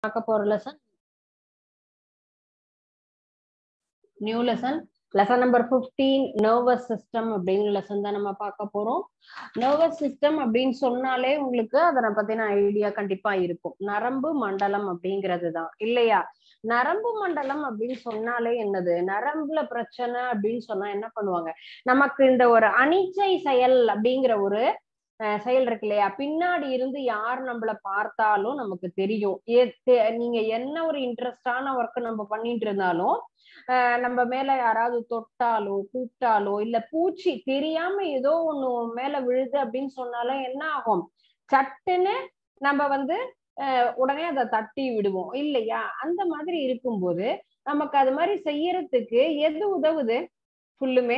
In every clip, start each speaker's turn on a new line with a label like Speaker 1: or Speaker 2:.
Speaker 1: பார்க்க போற lesson new lesson lesson number fifteen nervous system அப்படிங்கிற லெசன் தான் நம்ம பார்க்க போறோம் நர்வஸ் சிஸ்டம் அப்படின்னு சொன்னாலே உங்களுக்கு அதனை பத்தின ஐடியா கண்டிப்பா இருக்கும் நரம்பு மண்டலம் அப்படிங்கிறது தான் இல்லையா நரம்பு மண்டலம் அப்படின்னு சொன்னாலே என்னது நரம்புல பிரச்சனை அப்படின்னு சொன்னா என்ன பண்ணுவாங்க நமக்கு இந்த ஒரு அனிச்சை செயல் அப்படிங்கிற ஒரு செயல் இருக்கு இல்லையா பின்னாடி இருந்து யார் நம்மள பார்த்தாலும் நமக்கு தெரியும் நீங்க என்ன ஒரு இன்ட்ரெஸ்டான ஒர்க் நம்ம பண்ணிட்டு இருந்தாலும் நம்ம மேல யாராவது தொட்டாலோ கூப்பிட்டாலோ இல்ல பூச்சி தெரியாம ஏதோ ஒண்ணு மேல விழுது அப்படின்னு சொன்னாலும் என்ன ஆகும் சட்டுன்னு நம்ம வந்து உடனே அதை தட்டி விடுவோம் இல்லையா அந்த மாதிரி இருக்கும்போது நமக்கு அது மாதிரி செய்யறதுக்கு எது உதவுது ஃபுல்லுமே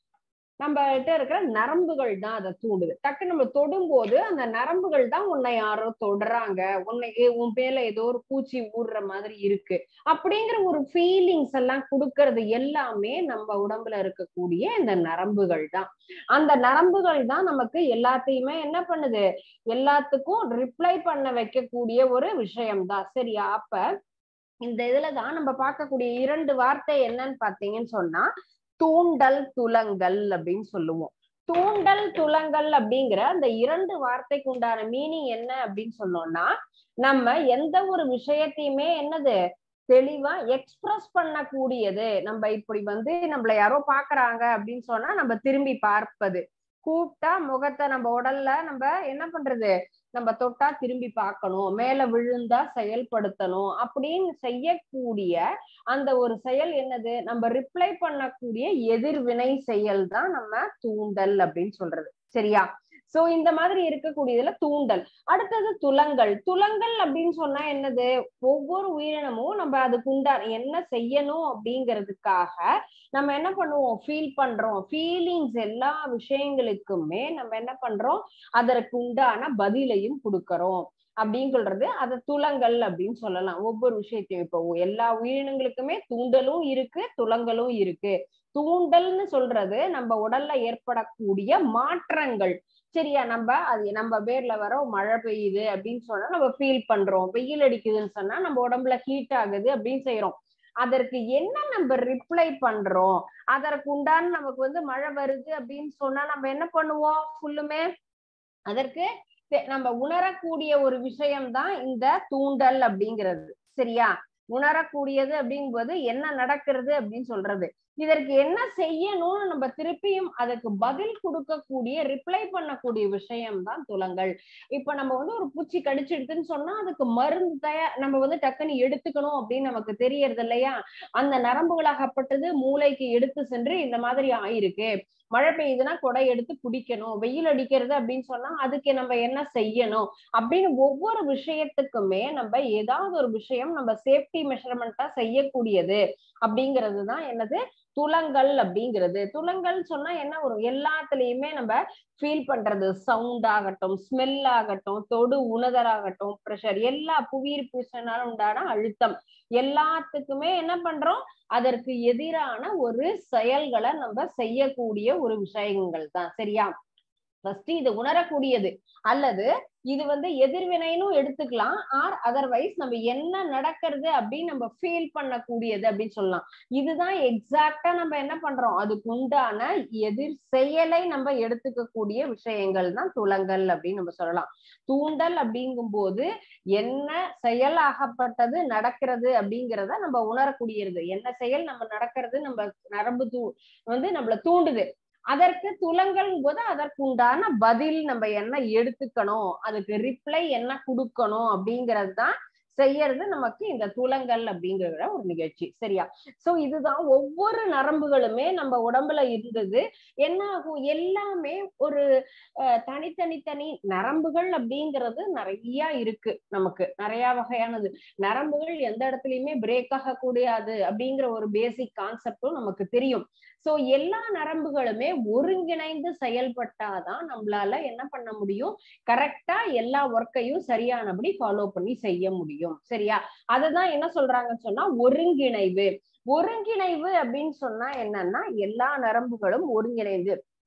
Speaker 1: நம்ம கிட்ட இருக்கிற நரம்புகள் தான் அதை தூண்டுது டக்கு நம்ம தொடும்போது அந்த நரம்புகள் தான் உன்னை யாரோ தொடுறாங்க உன்னை உன் மேல ஏதோ ஒரு பூச்சி ஊடுற மாதிரி இருக்கு அப்படிங்கிற ஒரு ஃபீலிங்ஸ் எல்லாம் கொடுக்கறது எல்லாமே நம்ம உடம்புல இருக்கக்கூடிய இந்த நரம்புகள் தான் அந்த நரம்புகள் தான் நமக்கு எல்லாத்தையுமே என்ன பண்ணுது எல்லாத்துக்கும் ரிப்ளை பண்ண வைக்கக்கூடிய ஒரு விஷயம் தான் சரியா அப்ப இந்த இதுலதான் நம்ம பார்க்கக்கூடிய இரண்டு வார்த்தை என்னன்னு பாத்தீங்கன்னு சொன்னா தூண்டல் துலங்கல் அப்படின்னு சொல்லுவோம் தூண்டல் துலங்கல் அப்படிங்கிற அந்த இரண்டு வார்த்தைக்கு உண்டான மீனிங் என்ன அப்படின்னு சொன்னோம்னா நம்ம எந்த ஒரு விஷயத்தையுமே என்னது தெளிவா எக்ஸ்பிரஸ் பண்ணக்கூடியது நம்ம இப்படி வந்து நம்மள யாரோ பாக்குறாங்க அப்படின்னு சொன்னா நம்ம திரும்பி பார்ப்பது கூப்பிட்டா முகத்தை நம்ம உடல்ல நம்ம என்ன பண்றது நம்ம தொட்டா திரும்பி பார்க்கணும் மேல விழுந்தா செயல்படுத்தணும் அப்படின்னு செய்யக்கூடிய அந்த ஒரு செயல் என்னது நம்ம ரிப்ளை பண்ணக்கூடிய எதிர்வினை செயல் தான் நம்ம தூண்டல் அப்படின்னு சொல்றது சரியா சோ இந்த மாதிரி இருக்கக்கூடியதுல தூண்டல் அடுத்தது துலங்கள் துலங்கள் அப்படின்னு சொன்னா என்னது ஒவ்வொரு உயிரினமும் நம்ம அதுக்கு உண்டான என்ன செய்யணும் அப்படிங்கிறதுக்காக நம்ம என்ன பண்ணுவோம் ஃபீல் பண்றோம் ஃபீலிங்ஸ் எல்லா விஷயங்களுக்குமே நம்ம என்ன பண்றோம் அதற்கு உண்டான பதிலையும் கொடுக்கறோம் அப்படின்னு சொல்றது அத துலங்கள் அப்படின்னு சொல்லலாம் ஒவ்வொரு விஷயத்தையும் இப்போ எல்லா உயிரினங்களுக்குமே தூண்டலும் இருக்கு துலங்களும் இருக்கு தூண்டல்னு சொல்றது நம்ம உடல்ல ஏற்படக்கூடிய மாற்றங்கள் சரியா நம்ம அது நம்ம பேர்ல வர மழை பெய்யுது அப்படின்னு சொன்னா நம்ம ஃபீல் பண்றோம் வெயில் அடிக்குதுன்னு சொன்னா நம்ம உடம்புல ஹீட் ஆகுது அப்படின்னு செய்யறோம் அதற்கு என்ன நம்ம ரிப்ளை பண்றோம் அதற்கு உண்டான நமக்கு வந்து மழை வருது அப்படின்னு சொன்னா நம்ம என்ன பண்ணுவோம் ஃபுல்லுமே அதற்கு நம்ம உணரக்கூடிய ஒரு விஷயம்தான் இந்த தூண்டல் அப்படிங்கிறது சரியா உணரக்கூடியது அப்படிங்கும்போது என்ன நடக்கிறது அப்படின்னு சொல்றது இதற்கு என்ன செய்யணும்னு நம்ம திருப்பியும் அதுக்கு பதில் கொடுக்கக்கூடிய ரிப்ளை பண்ணக்கூடிய விஷயம் தான் துலங்கள் இப்ப நம்ம வந்து ஒரு பூச்சி கடிச்சிடுதுன்னு சொன்னா அதுக்கு மருந்து தயார் நம்ம வந்து டக்குன்னு எடுத்துக்கணும் அப்படின்னு நமக்கு தெரியறது இல்லையா அந்த நரம்புகளாகப்பட்டது மூளைக்கு எடுத்து சென்று இந்த மாதிரி ஆயிருக்கு மழை பெய்யுதுன்னா கொடை எடுத்து குடிக்கணும் வெயில் அடிக்கிறது அப்படின்னு சொன்னா அதுக்கு நம்ம என்ன செய்யணும் அப்படின்னு ஒவ்வொரு விஷயத்துக்குமே நம்ம ஏதாவது ஒரு விஷயம் நம்ம சேஃப்டி மெஷர்மெண்டா செய்யக்கூடியது அப்படிங்கிறது தான் என்னது துலங்கள் அப்படிங்கிறது துலங்கள் சொன்னா என்ன வரும் எல்லாத்துலயுமே நம்ம ஃபீல் பண்றது சவுண்ட் ஆகட்டும் ஸ்மெல் ஆகட்டும் தொடு உணதராகட்டும் ப்ரெஷர் எல்லா புவியீர் பூசினாலும் உண்டான அழுத்தம் எல்லாத்துக்குமே என்ன பண்றோம் அதற்கு எதிரான ஒரு செயல்களை நம்ம செய்யக்கூடிய ஒரு விஷயங்கள் தான் சரியா ஃபர்ஸ்ட் இது உணரக்கூடியது அல்லது இது வந்து எதிர்வினைன்னு எடுத்துக்கலாம் ஆர் அதர்வைஸ் நம்ம என்ன நடக்கிறது அப்படின்னு நம்ம ஃபீல் பண்ணக்கூடியது அப்படின்னு சொல்லலாம் இதுதான் எக்ஸாக்டா நம்ம என்ன பண்றோம் அதுக்கு உண்டான எதிர் செயலை நம்ம எடுத்துக்கக்கூடிய விஷயங்கள் தான் துலங்கள் அப்படின்னு நம்ம சொல்லலாம் தூண்டல் அப்படிங்கும் போது என்ன செயலாகப்பட்டது நடக்கிறது அப்படிங்கிறத நம்ம உணரக்கூடியது என்ன செயல் நம்ம நடக்கிறது நம்ம நரம்பு தூ வந்து நம்மள தூண்டுது அதற்கு துலங்கள் போது அதற்கு உண்டான பதில் நம்ம என்ன எடுத்துக்கணும் அதுக்கு ரிப்ளை என்ன கொடுக்கணும் அப்படிங்கிறது தான் செய்யறது நமக்கு இந்த துலங்கள் அப்படிங்கிற ஒரு நிகழ்ச்சி சரியா சோ இதுதான் ஒவ்வொரு நரம்புகளுமே நம்ம உடம்புல இருந்தது என்ன ஆகும் எல்லாமே ஒரு தனித்தனி தனி நரம்புகள் அப்படிங்கிறது நிறைய இருக்கு நமக்கு நிறைய வகையானது நரம்புகள் எந்த இடத்துலயுமே பிரேக் ஆக கூடாது அப்படிங்கிற ஒரு பேசிக் கான்செப்டும் நமக்கு தெரியும் சோ எல்லா நரம்புகளுமே ஒருங்கிணைந்து செயல்பட்டாதான் நம்மளால என்ன பண்ண முடியும் கரெக்டா எல்லா ஒர்க்கையும் சரியானபடி ஃபாலோ பண்ணி செய்ய முடியும் சரியா அதுதான் என்ன சொல்றாங்கன்னு சொன்னா ஒருங்கிணைவு ஒருங்கிணைவு அப்படின்னு சொன்னா என்னன்னா எல்லா நரம்புகளும் ஒருங்கிணைந்து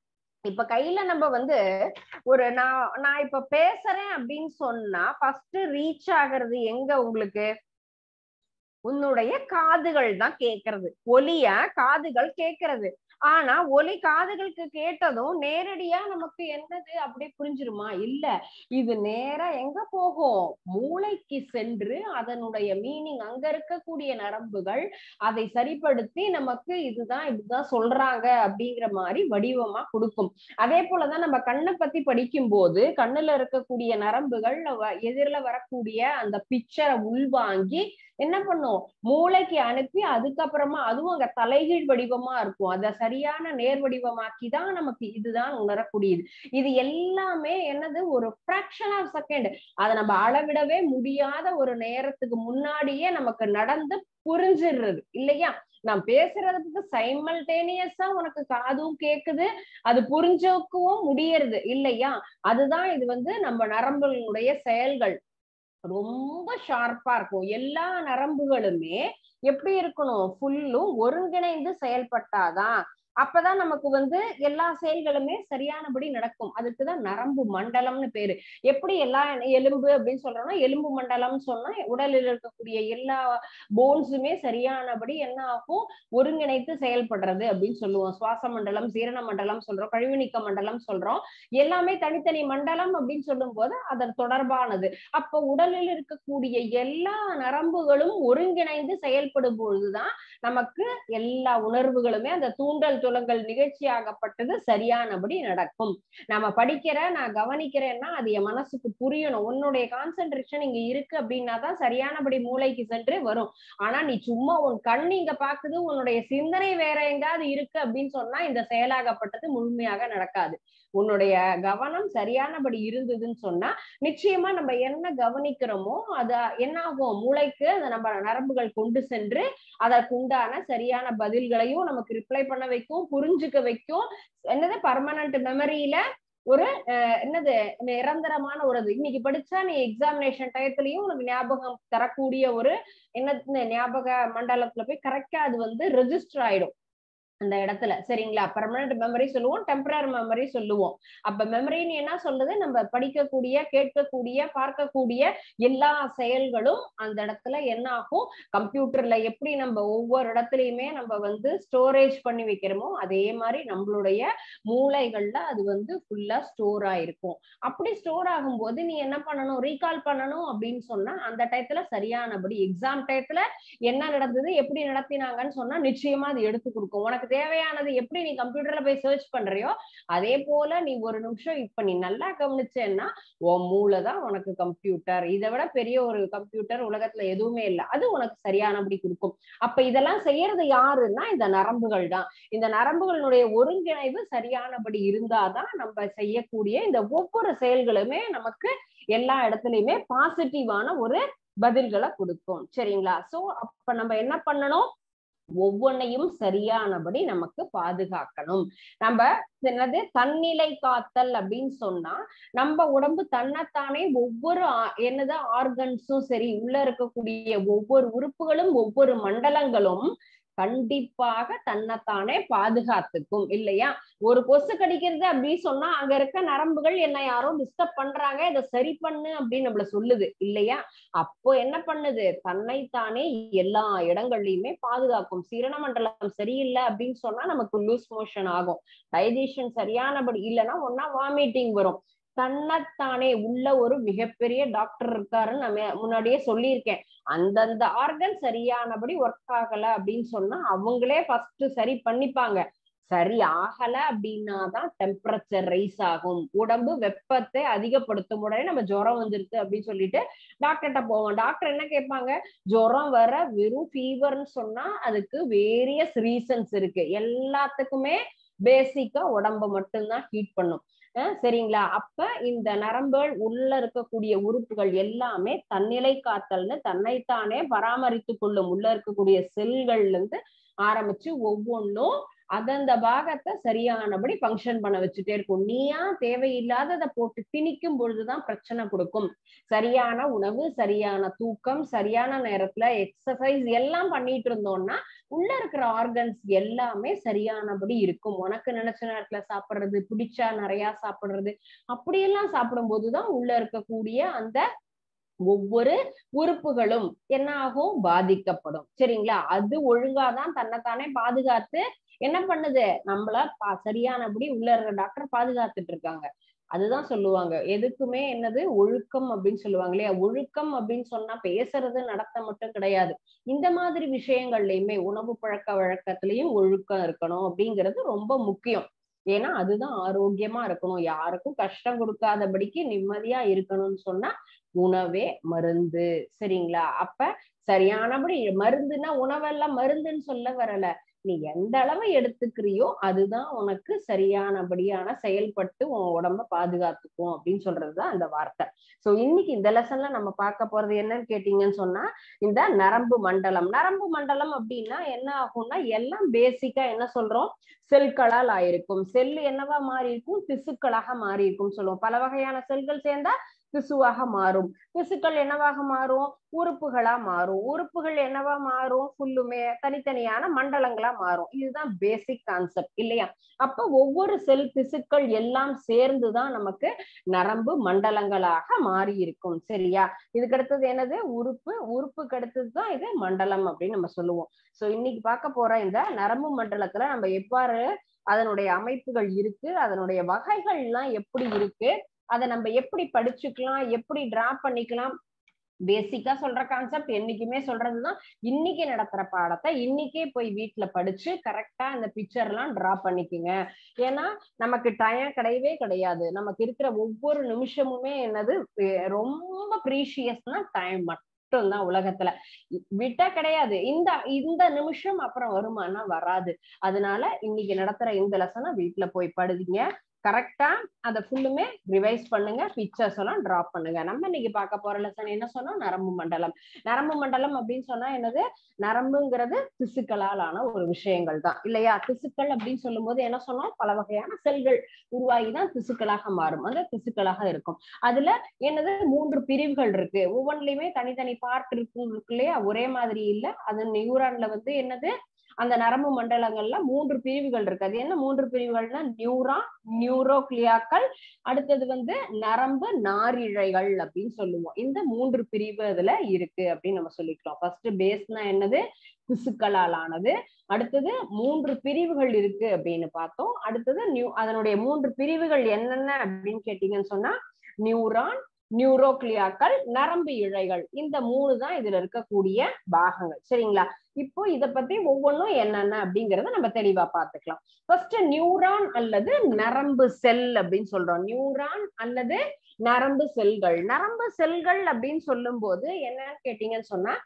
Speaker 1: இப்ப கையில நம்ம வந்து ஒரு நான் நான் இப்ப பேசுறேன் அப்படின்னு சொன்னா ஃபர்ஸ்ட் ரீச் ஆகுறது எங்க உங்களுக்கு உன்னுடைய காதுகள் தான் கேக்குறது ஒலிய காதுகள் கேக்குறது ஆனா ஒலி காதுகளுக்கு கேட்டதும் நேரடியா நமக்கு என்னது அப்படி புரிஞ்சிருமா இல்ல இது நேரா எங்க போகும் மூளைக்கு சென்று அதனுடைய மீனிங் அங்க இருக்கக்கூடிய நரம்புகள் அதை சரிப்படுத்தி நமக்கு இதுதான் இப்படிதான் சொல்றாங்க அப்படிங்கிற மாதிரி வடிவமா கொடுக்கும் அதே போலதான் நம்ம கண்ணை பத்தி படிக்கும் போது கண்ணுல இருக்கக்கூடிய நரம்புகள் எதிரில வரக்கூடிய அந்த பிக்சரை உள்வாங்கி என்ன பண்ணும் மூளைக்கு அனுப்பி அதுக்கப்புறமா அதுவும் அங்க தலைகீழ் வடிவமா இருக்கும் அத சரியான நேர் வடிவமாக்கி தான் நமக்கு இதுதான் உணரக்கூடியது இது எல்லாமே என்னது ஒரு ஃபிராக்ஷன் ஆஃப் செகண்ட் அதை நம்ம அளவிடவே முடியாத ஒரு நேரத்துக்கு முன்னாடியே நமக்கு நடந்து புரிஞ்சிடுறது இல்லையா நான் பேசுறதுக்கு சைமல்டேனியஸா உனக்கு காதும் கேக்குது அது புரிஞ்சுக்கவும் முடியறது இல்லையா அதுதான் இது வந்து நம்ம நரம்புகளுடைய செயல்கள் ரொம்ப ஷார்ப்பா இருக்கும் எல்லா நரம்புகளுமே எப்படி இருக்கணும் ஃபுல்லும் ஒருங்கிணைந்து செயல்பட்டாதான் அப்பதான் நமக்கு வந்து எல்லா செயல்களுமே சரியானபடி நடக்கும் அதுக்குதான் நரம்பு மண்டலம்னு பேரு எப்படி எல்லா எலும்பு அப்படின்னு சொல்றோம்னா எலும்பு மண்டலம்னு சொன்னா உடலில் இருக்கக்கூடிய எல்லா போன்ஸுமே சரியானபடி என்ன ஆகும் ஒருங்கிணைத்து செயல்படுறது அப்படின்னு சொல்லுவோம் சுவாச மண்டலம் சீரண மண்டலம் சொல்றோம் கழிவு நீக்க மண்டலம் சொல்றோம் எல்லாமே தனித்தனி மண்டலம் அப்படின்னு சொல்லும் போது அதன் தொடர்பானது அப்ப உடலில் இருக்கக்கூடிய எல்லா நரம்புகளும் ஒருங்கிணைந்து செயல்படும் பொழுதுதான் நமக்கு எல்லா உணர்வுகளுமே அந்த தூண்டல் துலங்கல் நிகழ்ச்சியாகப்பட்டது சரியானபடி நடக்கும் நம்ம படிக்கிற நான் கவனிக்கிறேன்னா அது என் மனசுக்கு புரியணும் உன்னுடைய கான்சென்ட்ரேஷன் இங்க இருக்கு அப்படின்னா தான் சரியானபடி மூளைக்கு சென்று வரும் ஆனா நீ சும்மா உன் கண் இங்க பாக்குது உன்னுடைய சிந்தனை வேற எங்காவது இருக்கு அப்படின்னு சொன்னா இந்த செயலாகப்பட்டது முழுமையாக நடக்காது உன்னுடைய கவனம் சரியானபடி இருந்ததுன்னு சொன்னா நிச்சயமா நம்ம என்ன கவனிக்கிறோமோ அது என்ன ஆகும் மூளைக்கு அந்த நம்ம நரம்புகள் கொண்டு சென்று அதற்கு உண்டான சரியான பதில்களையும் நமக்கு ரிப்ளை பண்ண வைக்கும் புரிஞ்சுக்க வைக்கும் என்னது பர்மனன்ட் மெமரியில ஒரு என்னது நிரந்தரமான ஒரு இது இன்னைக்கு படிச்சா நீ எக்ஸாமினேஷன் டயத்துலயும் உனக்கு ஞாபகம் தரக்கூடிய ஒரு என்ன ஞாபக மண்டலத்துல போய் கரெக்டா அது வந்து ரெஜிஸ்டர் ஆயிடும் அந்த இடத்துல சரிங்களா பர்மனன்ட் மெமரி சொல்லுவோம் டெம்பரரி மெமரி சொல்லுவோம் அப்ப மெமரின்னு என்ன சொல்றது நம்ம படிக்கக்கூடிய கேட்கக்கூடிய பார்க்கக்கூடிய எல்லா செயல்களும் அந்த இடத்துல என்ன ஆகும் கம்ப்யூட்டர்ல எப்படி நம்ம ஒவ்வொரு இடத்துலயுமே நம்ம வந்து ஸ்டோரேஜ் பண்ணி வைக்கிறோமோ அதே மாதிரி நம்மளுடைய மூளைகள்ல அது வந்து ஃபுல்லா ஸ்டோர் ஆயிருக்கும் அப்படி ஸ்டோர் ஆகும்போது நீ என்ன பண்ணணும் ரீகால் பண்ணணும் அப்படின்னு சொன்னா அந்த டயத்துல சரியானபடி எக்ஸாம் டயத்துல என்ன நடந்தது எப்படி நடத்தினாங்கன்னு சொன்னா நிச்சயமா அது எடுத்து கொடுக்கும் உனக்கு தேவையானது எப்படி நீ கம்ப்யூட்டர்ல போய் சர்ச் பண்றியோ அதே போல நீ ஒரு நிமிஷம் இப்ப நீ நல்லா கவனிச்சேன்னா உன் மூளை தான் உனக்கு கம்ப்யூட்டர் இதை விட பெரிய ஒரு கம்ப்யூட்டர் உலகத்துல எதுவுமே இல்லை அது உனக்கு சரியானபடி கொடுக்கும் அப்ப இதெல்லாம் செய்யறது யாருன்னா இந்த நரம்புகள் தான் இந்த நரம்புகளுடைய ஒருங்கிணைவு சரியானபடி இருந்தாதான் நம்ம செய்யக்கூடிய இந்த ஒவ்வொரு செயல்களுமே நமக்கு எல்லா இடத்துலயுமே பாசிட்டிவான ஒரு பதில்களை கொடுக்கும் சரிங்களா சோ அப்ப நம்ம என்ன பண்ணணும் ஒவ்வொன்னையும் சரியானபடி நமக்கு பாதுகாக்கணும் நம்ம என்னது தன்னிலை காத்தல் அப்படின்னு சொன்னா நம்ம உடம்பு தன்னைத்தானே ஒவ்வொரு என்னது ஆர்கன்ஸும் சரி உள்ள இருக்கக்கூடிய ஒவ்வொரு உறுப்புகளும் ஒவ்வொரு மண்டலங்களும் கண்டிப்பாக தன்னைத்தானே பாதுகாத்துக்கும் இல்லையா ஒரு கொசு கடிக்கிறது அப்படின்னு சொன்னா அங்க இருக்க நரம்புகள் என்ன யாரோ டிஸ்டர்ப் பண்றாங்க இதை சரி பண்ணு அப்படின்னு நம்மள சொல்லுது இல்லையா அப்போ என்ன பண்ணுது தன்னைத்தானே எல்லா இடங்கள்லயுமே பாதுகாக்கும் சீரண மண்டலம் சரியில்லை அப்படின்னு சொன்னா நமக்கு லூஸ் மோஷன் ஆகும் டைஜஷன் சரியானபடி இல்லைன்னா ஒன்னா வாமிட்டிங் வரும் தன்னைத்தானே உள்ள ஒரு மிகப்பெரிய டாக்டர் இருக்காருன்னு நம்ம முன்னாடியே சொல்லியிருக்கேன் அந்தந்த ஆர்கன் சரியானபடி ஒர்க் ஆகல அப்படின்னு சொன்னா அவங்களே ஃபர்ஸ்ட் சரி பண்ணிப்பாங்க சரி ஆகல அப்படின்னா தான் டெம்பரேச்சர் ரைஸ் ஆகும் உடம்பு வெப்பத்தை அதிகப்படுத்தும் உடனே நம்ம ஜுரம் வந்துருது அப்படின்னு சொல்லிட்டு டாக்டர்கிட்ட போவோம் டாக்டர் என்ன கேட்பாங்க ஜுரம் வர வெறும் ஃபீவர்னு சொன்னா அதுக்கு வேரியஸ் ரீசன்ஸ் இருக்கு எல்லாத்துக்குமே பேசிக்கா உடம்ப மட்டும்தான் ஹீட் பண்ணும் சரிங்களா அப்ப இந்த நரம்புகள் உள்ள இருக்கக்கூடிய உறுப்புகள் எல்லாமே தன்னிலை காத்தல்னு தன்னைத்தானே பராமரித்து கொள்ளும் உள்ள இருக்கக்கூடிய செல்கள்ல இருந்து ஆரம்பிச்சு ஒவ்வொன்றும் அதந்த பாகத்தை சரியானபடி ஃபங்க்ஷன் பண்ண வச்சுட்டே இருக்கும் நீயா தேவையில்லாததை போட்டு திணிக்கும் பொழுதுதான் பிரச்சனை கொடுக்கும் சரியான உணவு சரியான தூக்கம் சரியான நேரத்துல எக்ஸசைஸ் எல்லாம் பண்ணிட்டு இருந்தோம்னா உள்ள இருக்கிற ஆர்கன்ஸ் எல்லாமே சரியானபடி இருக்கும் உனக்கு நினைச்ச நேரத்துல சாப்பிடுறது பிடிச்சா நிறைய சாப்பிடுறது அப்படியெல்லாம் சாப்பிடும் போதுதான் உள்ள இருக்கக்கூடிய அந்த ஒவ்வொரு உறுப்புகளும் என்ன ஆகும் பாதிக்கப்படும் சரிங்களா அது ஒழுங்காதான் தன்னைத்தானே பாதுகாத்து என்ன பண்ணுது நம்மள பா- சரியானபடி உள்ள இருக்கிற டாக்டர் பாதுகாத்துட்டு இருக்காங்க அதுதான் சொல்லுவாங்க எதுக்குமே என்னது ஒழுக்கம் அப்படின்னு சொல்லுவாங்க இல்லையா ஒழுக்கம் அப்படின்னு சொன்னா பேசுறது நடத்த மட்டும் கிடையாது இந்த மாதிரி விஷயங்கள்லயுமே உணவு பழக்க வழக்கத்திலயும் ஒழுக்கம் இருக்கணும் அப்படிங்கிறது ரொம்ப முக்கியம் ஏன்னா அதுதான் ஆரோக்கியமா இருக்கணும் யாருக்கும் கஷ்டம் கொடுக்காதபடிக்கு நிம்மதியா இருக்கணும்னு சொன்னா உணவே மருந்து சரிங்களா அப்ப சரியானபடி மருந்துன்னா உணவெல்லாம் மருந்துன்னு சொல்ல வரல நீ எந்த அளவு எடுத்துக்கிறியோ அதுதான் உனக்கு சரியானபடியான செயல்பட்டு உன் உடம்ப பாதுகாத்துக்கும் அப்படின்னு சொல்றதுதான் அந்த வார்த்தை சோ இன்னைக்கு இந்த லெசன்ல நம்ம பார்க்க போறது என்னன்னு கேட்டீங்கன்னு சொன்னா இந்த நரம்பு மண்டலம் நரம்பு மண்டலம் அப்படின்னா என்ன ஆகும்னா எல்லாம் பேசிக்கா என்ன சொல்றோம் செல்களால் ஆயிருக்கும் செல் என்னவா மாறி இருக்கும் திசுக்களாக மாறி இருக்கும் சொல்லுவோம் பல வகையான செல்கள் சேர்ந்தா திசுவாக மாறும் திசுக்கள் என்னவாக மாறும் உறுப்புகளா மாறும் உறுப்புகள் என்னவா மாறும் ஃபுல்லுமே தனித்தனியான மண்டலங்களா மாறும் இதுதான் பேசிக் கான்செப்ட் இல்லையா அப்ப ஒவ்வொரு செல் திசுக்கள் எல்லாம் சேர்ந்துதான் நமக்கு நரம்பு மண்டலங்களாக மாறி இருக்கும் சரியா இதுக்கு அடுத்தது என்னது உறுப்பு உறுப்புக்கு அடுத்தது தான் இது மண்டலம் அப்படின்னு நம்ம சொல்லுவோம் சோ இன்னைக்கு பார்க்க போற இந்த நரம்பு மண்டலத்துல நம்ம எவ்வாறு அதனுடைய அமைப்புகள் இருக்கு அதனுடைய வகைகள் எல்லாம் எப்படி இருக்கு அதை நம்ம எப்படி படிச்சுக்கலாம் எப்படி டிரா பண்ணிக்கலாம் பேசிக்கா சொல்ற கான்செப்ட் என்னைக்குமே சொல்றதுதான் இன்னைக்கு நடத்துற பாடத்தை இன்னைக்கே போய் வீட்டுல படிச்சு கரெக்டா இந்த பிக்சர் எல்லாம் டிரா பண்ணிக்கோங்க ஏன்னா நமக்கு டயம் கிடையவே கிடையாது நமக்கு இருக்கிற ஒவ்வொரு நிமிஷமுமே என்னது அஹ் ரொம்ப ப்ரீஷியஸ்னா டைம் மட்டும் தான் உலகத்துல விட்டா கிடையாது இந்த இந்த நிமிஷம் அப்புறம் வருமானா வராது அதனால இன்னைக்கு நடத்துற இந்த லெசனை வீட்டுல போய் படுதிங்க கரெக்டா அதை ஃபுல்லுமே ரிவைஸ் பண்ணுங்க பிக்சர்ஸ் எல்லாம் டிராப் பண்ணுங்க நம்ம இன்னைக்கு பார்க்க போற லெசன் என்ன சொன்னோம் நரம்பு மண்டலம் நரம்பு மண்டலம் அப்படின்னு சொன்னா என்னது நரம்புங்கிறது திசுக்களால் ஆன ஒரு விஷயங்கள் தான் இல்லையா திசுக்கள் அப்படின்னு சொல்லும் போது என்ன சொன்னோம் பல வகையான செல்கள் உருவாகிதான் திசுக்களாக மாறும் அந்த திசுக்களாக இருக்கும் அதுல என்னது மூன்று பிரிவுகள் இருக்கு ஒவ்வொன்றுலயுமே தனித்தனி பார்ட் இருக்கும் இருக்கு இல்லையா ஒரே மாதிரி இல்ல அது நியூரான்ல வந்து என்னது அந்த நரம்பு மண்டலங்கள்ல மூன்று பிரிவுகள் இருக்கு அது என்ன மூன்று பிரிவுகள்னா நியூரான் நியூரோக்ளியாக்கள் அடுத்தது வந்து நரம்பு நாரிழைகள் அப்படின்னு சொல்லுவோம் இந்த மூன்று பிரிவு இதுல இருக்கு அப்படின்னு நம்ம சொல்லிக்கிறோம் ஃபர்ஸ்ட் பேஸ்னா என்னது திசுக்களால் ஆனது அடுத்தது மூன்று பிரிவுகள் இருக்கு அப்படின்னு பார்த்தோம் அடுத்தது நியூ அதனுடைய மூன்று பிரிவுகள் என்னென்ன அப்படின்னு கேட்டீங்கன்னு சொன்னா நியூரான் நியூரோக்ளியாக்கள் நரம்பு இழைகள் இந்த மூணு தான் இதுல இருக்கக்கூடிய பாகங்கள் சரிங்களா இப்போ இத பத்தி ஒவ்வொன்றும் என்னென்ன அப்படிங்கறத நம்ம தெளிவா பாத்துக்கலாம் ஃபர்ஸ்ட் நியூரான் அல்லது நரம்பு செல் அப்படின்னு சொல்றோம் நியூரான் அல்லது நரம்பு செல்கள் நரம்பு செல்கள் அப்படின்னு சொல்லும் போது என்னன்னு கேட்டீங்கன்னு சொன்னா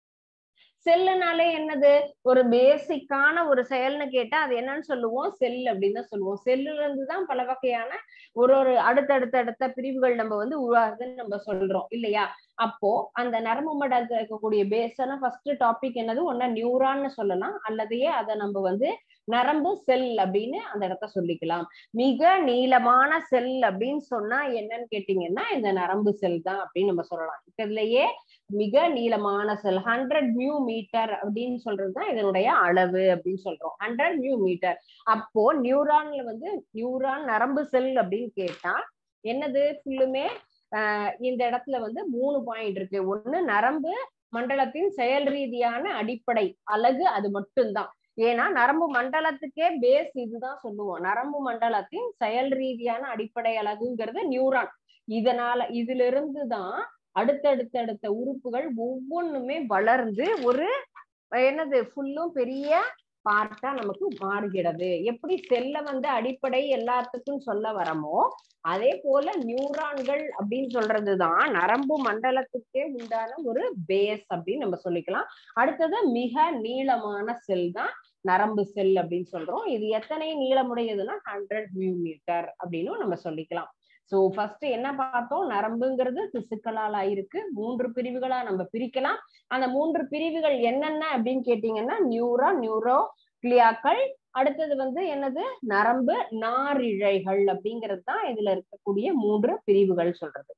Speaker 1: செல்லுனாலே என்னது ஒரு பேசிக்கான ஒரு செயல்னு கேட்டா அது என்னன்னு சொல்லுவோம் செல் அப்படின்னு தான் சொல்லுவோம் செல்லுல இருந்து தான் பல வகையான ஒரு ஒரு அடுத்தடுத்த அடுத்த பிரிவுகள் நம்ம வந்து உருவாகுதுன்னு நம்ம சொல்றோம் இல்லையா அப்போ அந்த நரம்பு மண்டலத்துல இருக்கக்கூடிய பேஸான ஃபர்ஸ்ட் டாபிக் என்னது ஒன்னா நியூரான்னு சொல்லலாம் அல்லதையே அதை நம்ம வந்து நரம்பு செல் அப்படின்னு அந்த இடத்த சொல்லிக்கலாம் மிக நீளமான செல் அப்படின்னு சொன்னா என்னன்னு கேட்டீங்கன்னா இந்த நரம்பு செல் தான் அப்படின்னு நம்ம சொல்லலாம் இதுலயே மிக நீளமான செல் ஹண்ட்ரட் மியூ மீட்டர் அப்படின்னு சொல்றதுதான் இதனுடைய அளவு அப்படின்னு சொல்றோம் ஹண்ட்ரட் மியூ மீட்டர் அப்போ நியூரான்ல வந்து நியூரான் நரம்பு செல் அப்படின்னு கேட்டா என்னது ஃபுல்லுமே ஆஹ் இந்த இடத்துல வந்து மூணு பாயிண்ட் இருக்கு ஒண்ணு நரம்பு மண்டலத்தின் செயல் ரீதியான அடிப்படை அழகு அது மட்டும்தான் ஏன்னா நரம்பு மண்டலத்துக்கே பேஸ் இதுதான் சொல்லுவோம் நரம்பு மண்டலத்தின் செயல் ரீதியான அடிப்படை அழகுங்கிறது நியூரான் இதனால இதுல இருந்து தான் அடுத்தடுத்தடுத்த உறுப்புகள் ஒவ்வொன்றுமே வளர்ந்து ஒரு என்னது ஃபுல்லும் பெரிய பார்ட்டா நமக்கு மாறுகிறது எப்படி செல்ல வந்து அடிப்படை எல்லாத்துக்கும் சொல்ல வரமோ அதே போல நியூரான்கள் அப்படின்னு சொல்றதுதான் நரம்பு மண்டலத்துக்கே உண்டான ஒரு பேஸ் அப்படின்னு நம்ம சொல்லிக்கலாம் அடுத்தது மிக நீளமான செல் தான் நரம்பு செல் அப்படின்னு சொல்றோம் இது எத்தனை நீளமுடையதுன்னா ஹண்ட்ரட் மியூ மீட்டர் அப்படின்னு நம்ம சொல்லிக்கலாம் சோ ஃபர்ஸ்ட் என்ன பார்த்தோம் நரம்புங்கிறது திசுக்களால் ஆயிருக்கு மூன்று பிரிவுகளா நம்ம பிரிக்கலாம் அந்த மூன்று பிரிவுகள் என்னென்ன அப்படின்னு கேட்டீங்கன்னா நியூரா நியூரோ கிளியாக்கள் அடுத்தது வந்து என்னது நரம்பு நாரிழைகள் அப்படிங்கிறது தான் இதுல இருக்கக்கூடிய மூன்று பிரிவுகள் சொல்றது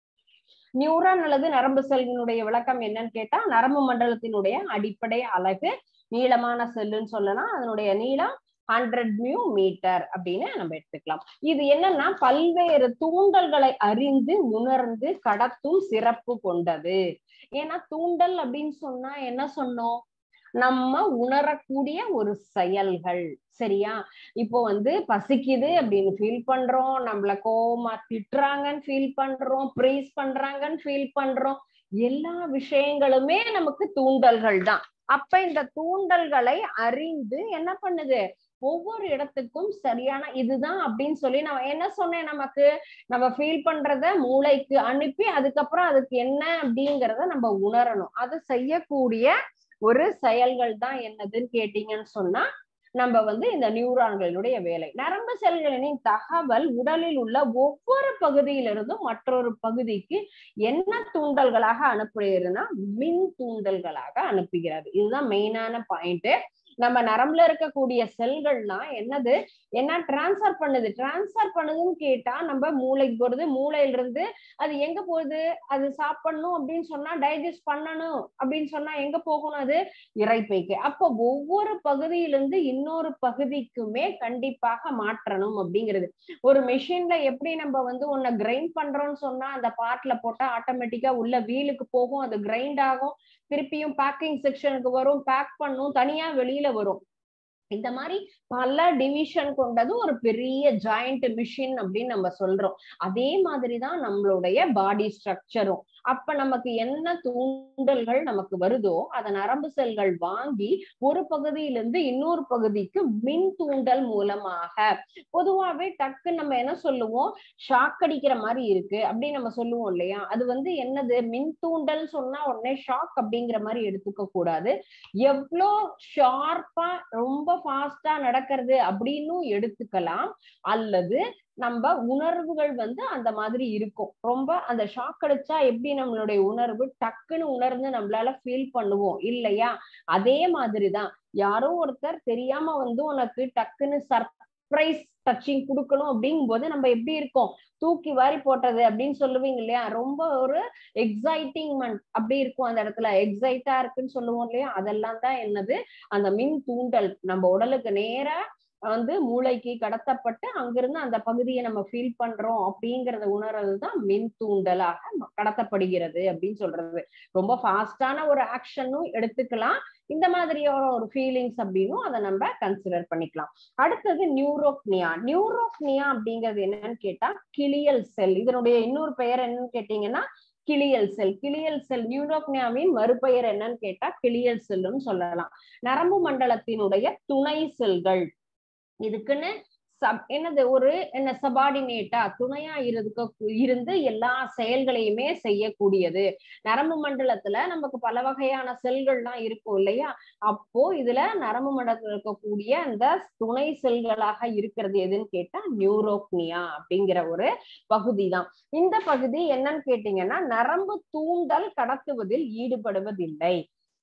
Speaker 1: நியூரான் அல்லது நரம்பு செல்லினுடைய விளக்கம் என்னன்னு கேட்டா நரம்பு மண்டலத்தினுடைய அடிப்படை அலகு நீளமான செல்லுன்னு சொல்லலாம் அதனுடைய நீளம் ஹண்ட்ரட் மியூ மீட்டர் அப்படின்னு நம்ம எடுத்துக்கலாம் இது என்னன்னா பல்வேறு தூண்டல்களை அறிந்து உணர்ந்து கடத்தும் சிறப்பு கொண்டது ஏன்னா தூண்டல் அப்படின்னு சொன்னா என்ன சொன்னோம் நம்ம உணரக்கூடிய ஒரு செயல்கள் சரியா இப்போ வந்து பசிக்குது அப்படின்னு ஃபீல் பண்றோம் நம்மள கோவமா திட்டுறாங்கன்னு ஃபீல் பண்றோம் ப்ரீஸ் பண்றாங்கன்னு ஃபீல் பண்றோம் எல்லா விஷயங்களுமே நமக்கு தூண்டல்கள் தான் அப்ப இந்த தூண்டல்களை அறிந்து என்ன பண்ணுது ஒவ்வொரு இடத்துக்கும் சரியான இதுதான் அப்படின்னு சொல்லி நான் என்ன சொன்னேன் நமக்கு நம்ம ஃபீல் பண்றத மூளைக்கு அனுப்பி அதுக்கப்புறம் அதுக்கு என்ன அப்படிங்கறத நம்ம உணரணும் அது செய்யக்கூடிய ஒரு செயல்கள் தான் என்னதுன்னு கேட்டீங்கன்னு சொன்னா நம்ம வந்து இந்த நியூரான்களுடைய வேலை நரம்பு செல்களின் தகவல் உடலில் உள்ள ஒவ்வொரு பகுதியிலிருந்தும் மற்றொரு பகுதிக்கு என்ன தூண்டல்களாக அனுப்புகிறதுனா மின் தூண்டல்களாக அனுப்புகிறது இதுதான் மெயினான பாயிண்ட் நம்ம நரம்புல இருக்கக்கூடிய செல்கள்னா என்னது என்ன டிரான்ஸ்ஃபர் பண்ணுது டிரான்ஸ்ஃபர் பண்ணுதுன்னு கேட்டா நம்ம மூளைக்கு போறது மூளையில இருந்து அது எங்க போகுது அது சாப்பிடணும் அப்படின்னு சொன்னா டைஜஸ்ட் பண்ணணும் அப்படின்னு சொன்னா எங்க போகணும் அது இறைப்பைக்கு அப்போ ஒவ்வொரு பகுதியிலிருந்து இன்னொரு பகுதிக்குமே கண்டிப்பாக மாற்றணும் அப்படிங்கிறது ஒரு மெஷின்ல எப்படி நம்ம வந்து ஒன்ன கிரைண்ட் பண்றோம்னு சொன்னா அந்த பார்ட்ல போட்டா ஆட்டோமேட்டிக்கா உள்ள வீலுக்கு போகும் அது கிரைண்ட் ஆகும் திருப்பியும் பேக்கிங் செக்ஷனுக்கு வரும் பேக் பண்ணும் தனியா வெளியில வரும் இந்த மாதிரி பல டிவிஷன் கொண்டது ஒரு பெரிய ஜாயிண்ட் மிஷின் அப்படின்னு நம்ம சொல்றோம் அதே மாதிரிதான் நம்மளுடைய பாடி ஸ்ட்ரக்சரும் அப்ப நமக்கு என்ன தூண்டல்கள் நமக்கு வருதோ அத நரம்பு செல்கள் வாங்கி ஒரு பகுதியிலிருந்து இன்னொரு பகுதிக்கு மின் தூண்டல் மூலமாக பொதுவாவே டக்கு நம்ம என்ன சொல்லுவோம் ஷாக் அடிக்கிற மாதிரி இருக்கு அப்படின்னு நம்ம சொல்லுவோம் இல்லையா அது வந்து என்னது மின் தூண்டல் சொன்னா உடனே ஷாக் அப்படிங்கிற மாதிரி எடுத்துக்க கூடாது எவ்வளோ ஷார்ப்பா ரொம்ப ஃபாஸ்டா நடக்கிறது அப்படின்னு எடுத்துக்கலாம் அல்லது நம்ம உணர்வுகள் வந்து அந்த மாதிரி இருக்கும் ரொம்ப அந்த ஷாக் அடிச்சா எப்படி நம்மளுடைய உணர்வு டக்குன்னு உணர்ந்து நம்மளால ஃபீல் பண்ணுவோம் இல்லையா அதே மாதிரிதான் யாரோ ஒருத்தர் தெரியாம வந்து உனக்கு டக்குன்னு சர்ப்ரைஸ் டச்சிங் கொடுக்கணும் அப்படிங்கும் போது நம்ம எப்படி இருக்கோம் தூக்கி வாரி போட்டது அப்படின்னு சொல்லுவீங்க இல்லையா ரொம்ப ஒரு எக்ஸைட்டிங்மெண்ட் அப்படி இருக்கும் அந்த இடத்துல எக்ஸைட்டா இருக்குன்னு சொல்லுவோம் இல்லையா அதெல்லாம் தான் என்னது அந்த மின் தூண்டல் நம்ம உடலுக்கு நேரா வந்து மூளைக்கு கடத்தப்பட்டு அங்கிருந்து அந்த பகுதியை நம்ம ஃபீல் பண்றோம் அப்படிங்கறத உணர்றது தான் மின் தூண்டலாக கடத்தப்படுகிறது அப்படின்னு சொல்றது ரொம்ப ஃபாஸ்டான ஒரு ஆக்ஷனும் எடுத்துக்கலாம் இந்த மாதிரியான ஒரு ஃபீலிங்ஸ் அப்படின்னும் அதை நம்ம கன்சிடர் பண்ணிக்கலாம் அடுத்தது நியூரோக்னியா நியூரோக்னியா அப்படிங்கிறது என்னன்னு கேட்டா கிளியல் செல் இதனுடைய இன்னொரு பெயர் என்னன்னு கேட்டீங்கன்னா கிளியல் செல் கிளியல் செல் நியூரோக்னியாவின் மறுபெயர் என்னன்னு கேட்டா கிளியல் செல்லுன்னு சொல்லலாம் நரம்பு மண்டலத்தினுடைய துணை செல்கள் இதுக்குன்னு சப் என்னது ஒரு என்ன சபார்டினேட்டா துணையா இருக்க இருந்து எல்லா செயல்களையுமே செய்யக்கூடியது நரம்பு மண்டலத்துல நமக்கு பல வகையான செல்கள்லாம் இருக்கும் இல்லையா அப்போ இதுல நரம்பு மண்டலத்துல இருக்கக்கூடிய அந்த துணை செல்களாக இருக்கிறது எதுன்னு கேட்டா நியூரோக்னியா அப்படிங்கிற ஒரு பகுதி தான் இந்த பகுதி என்னன்னு கேட்டீங்கன்னா நரம்பு தூண்டல் கடத்துவதில் ஈடுபடுவதில்லை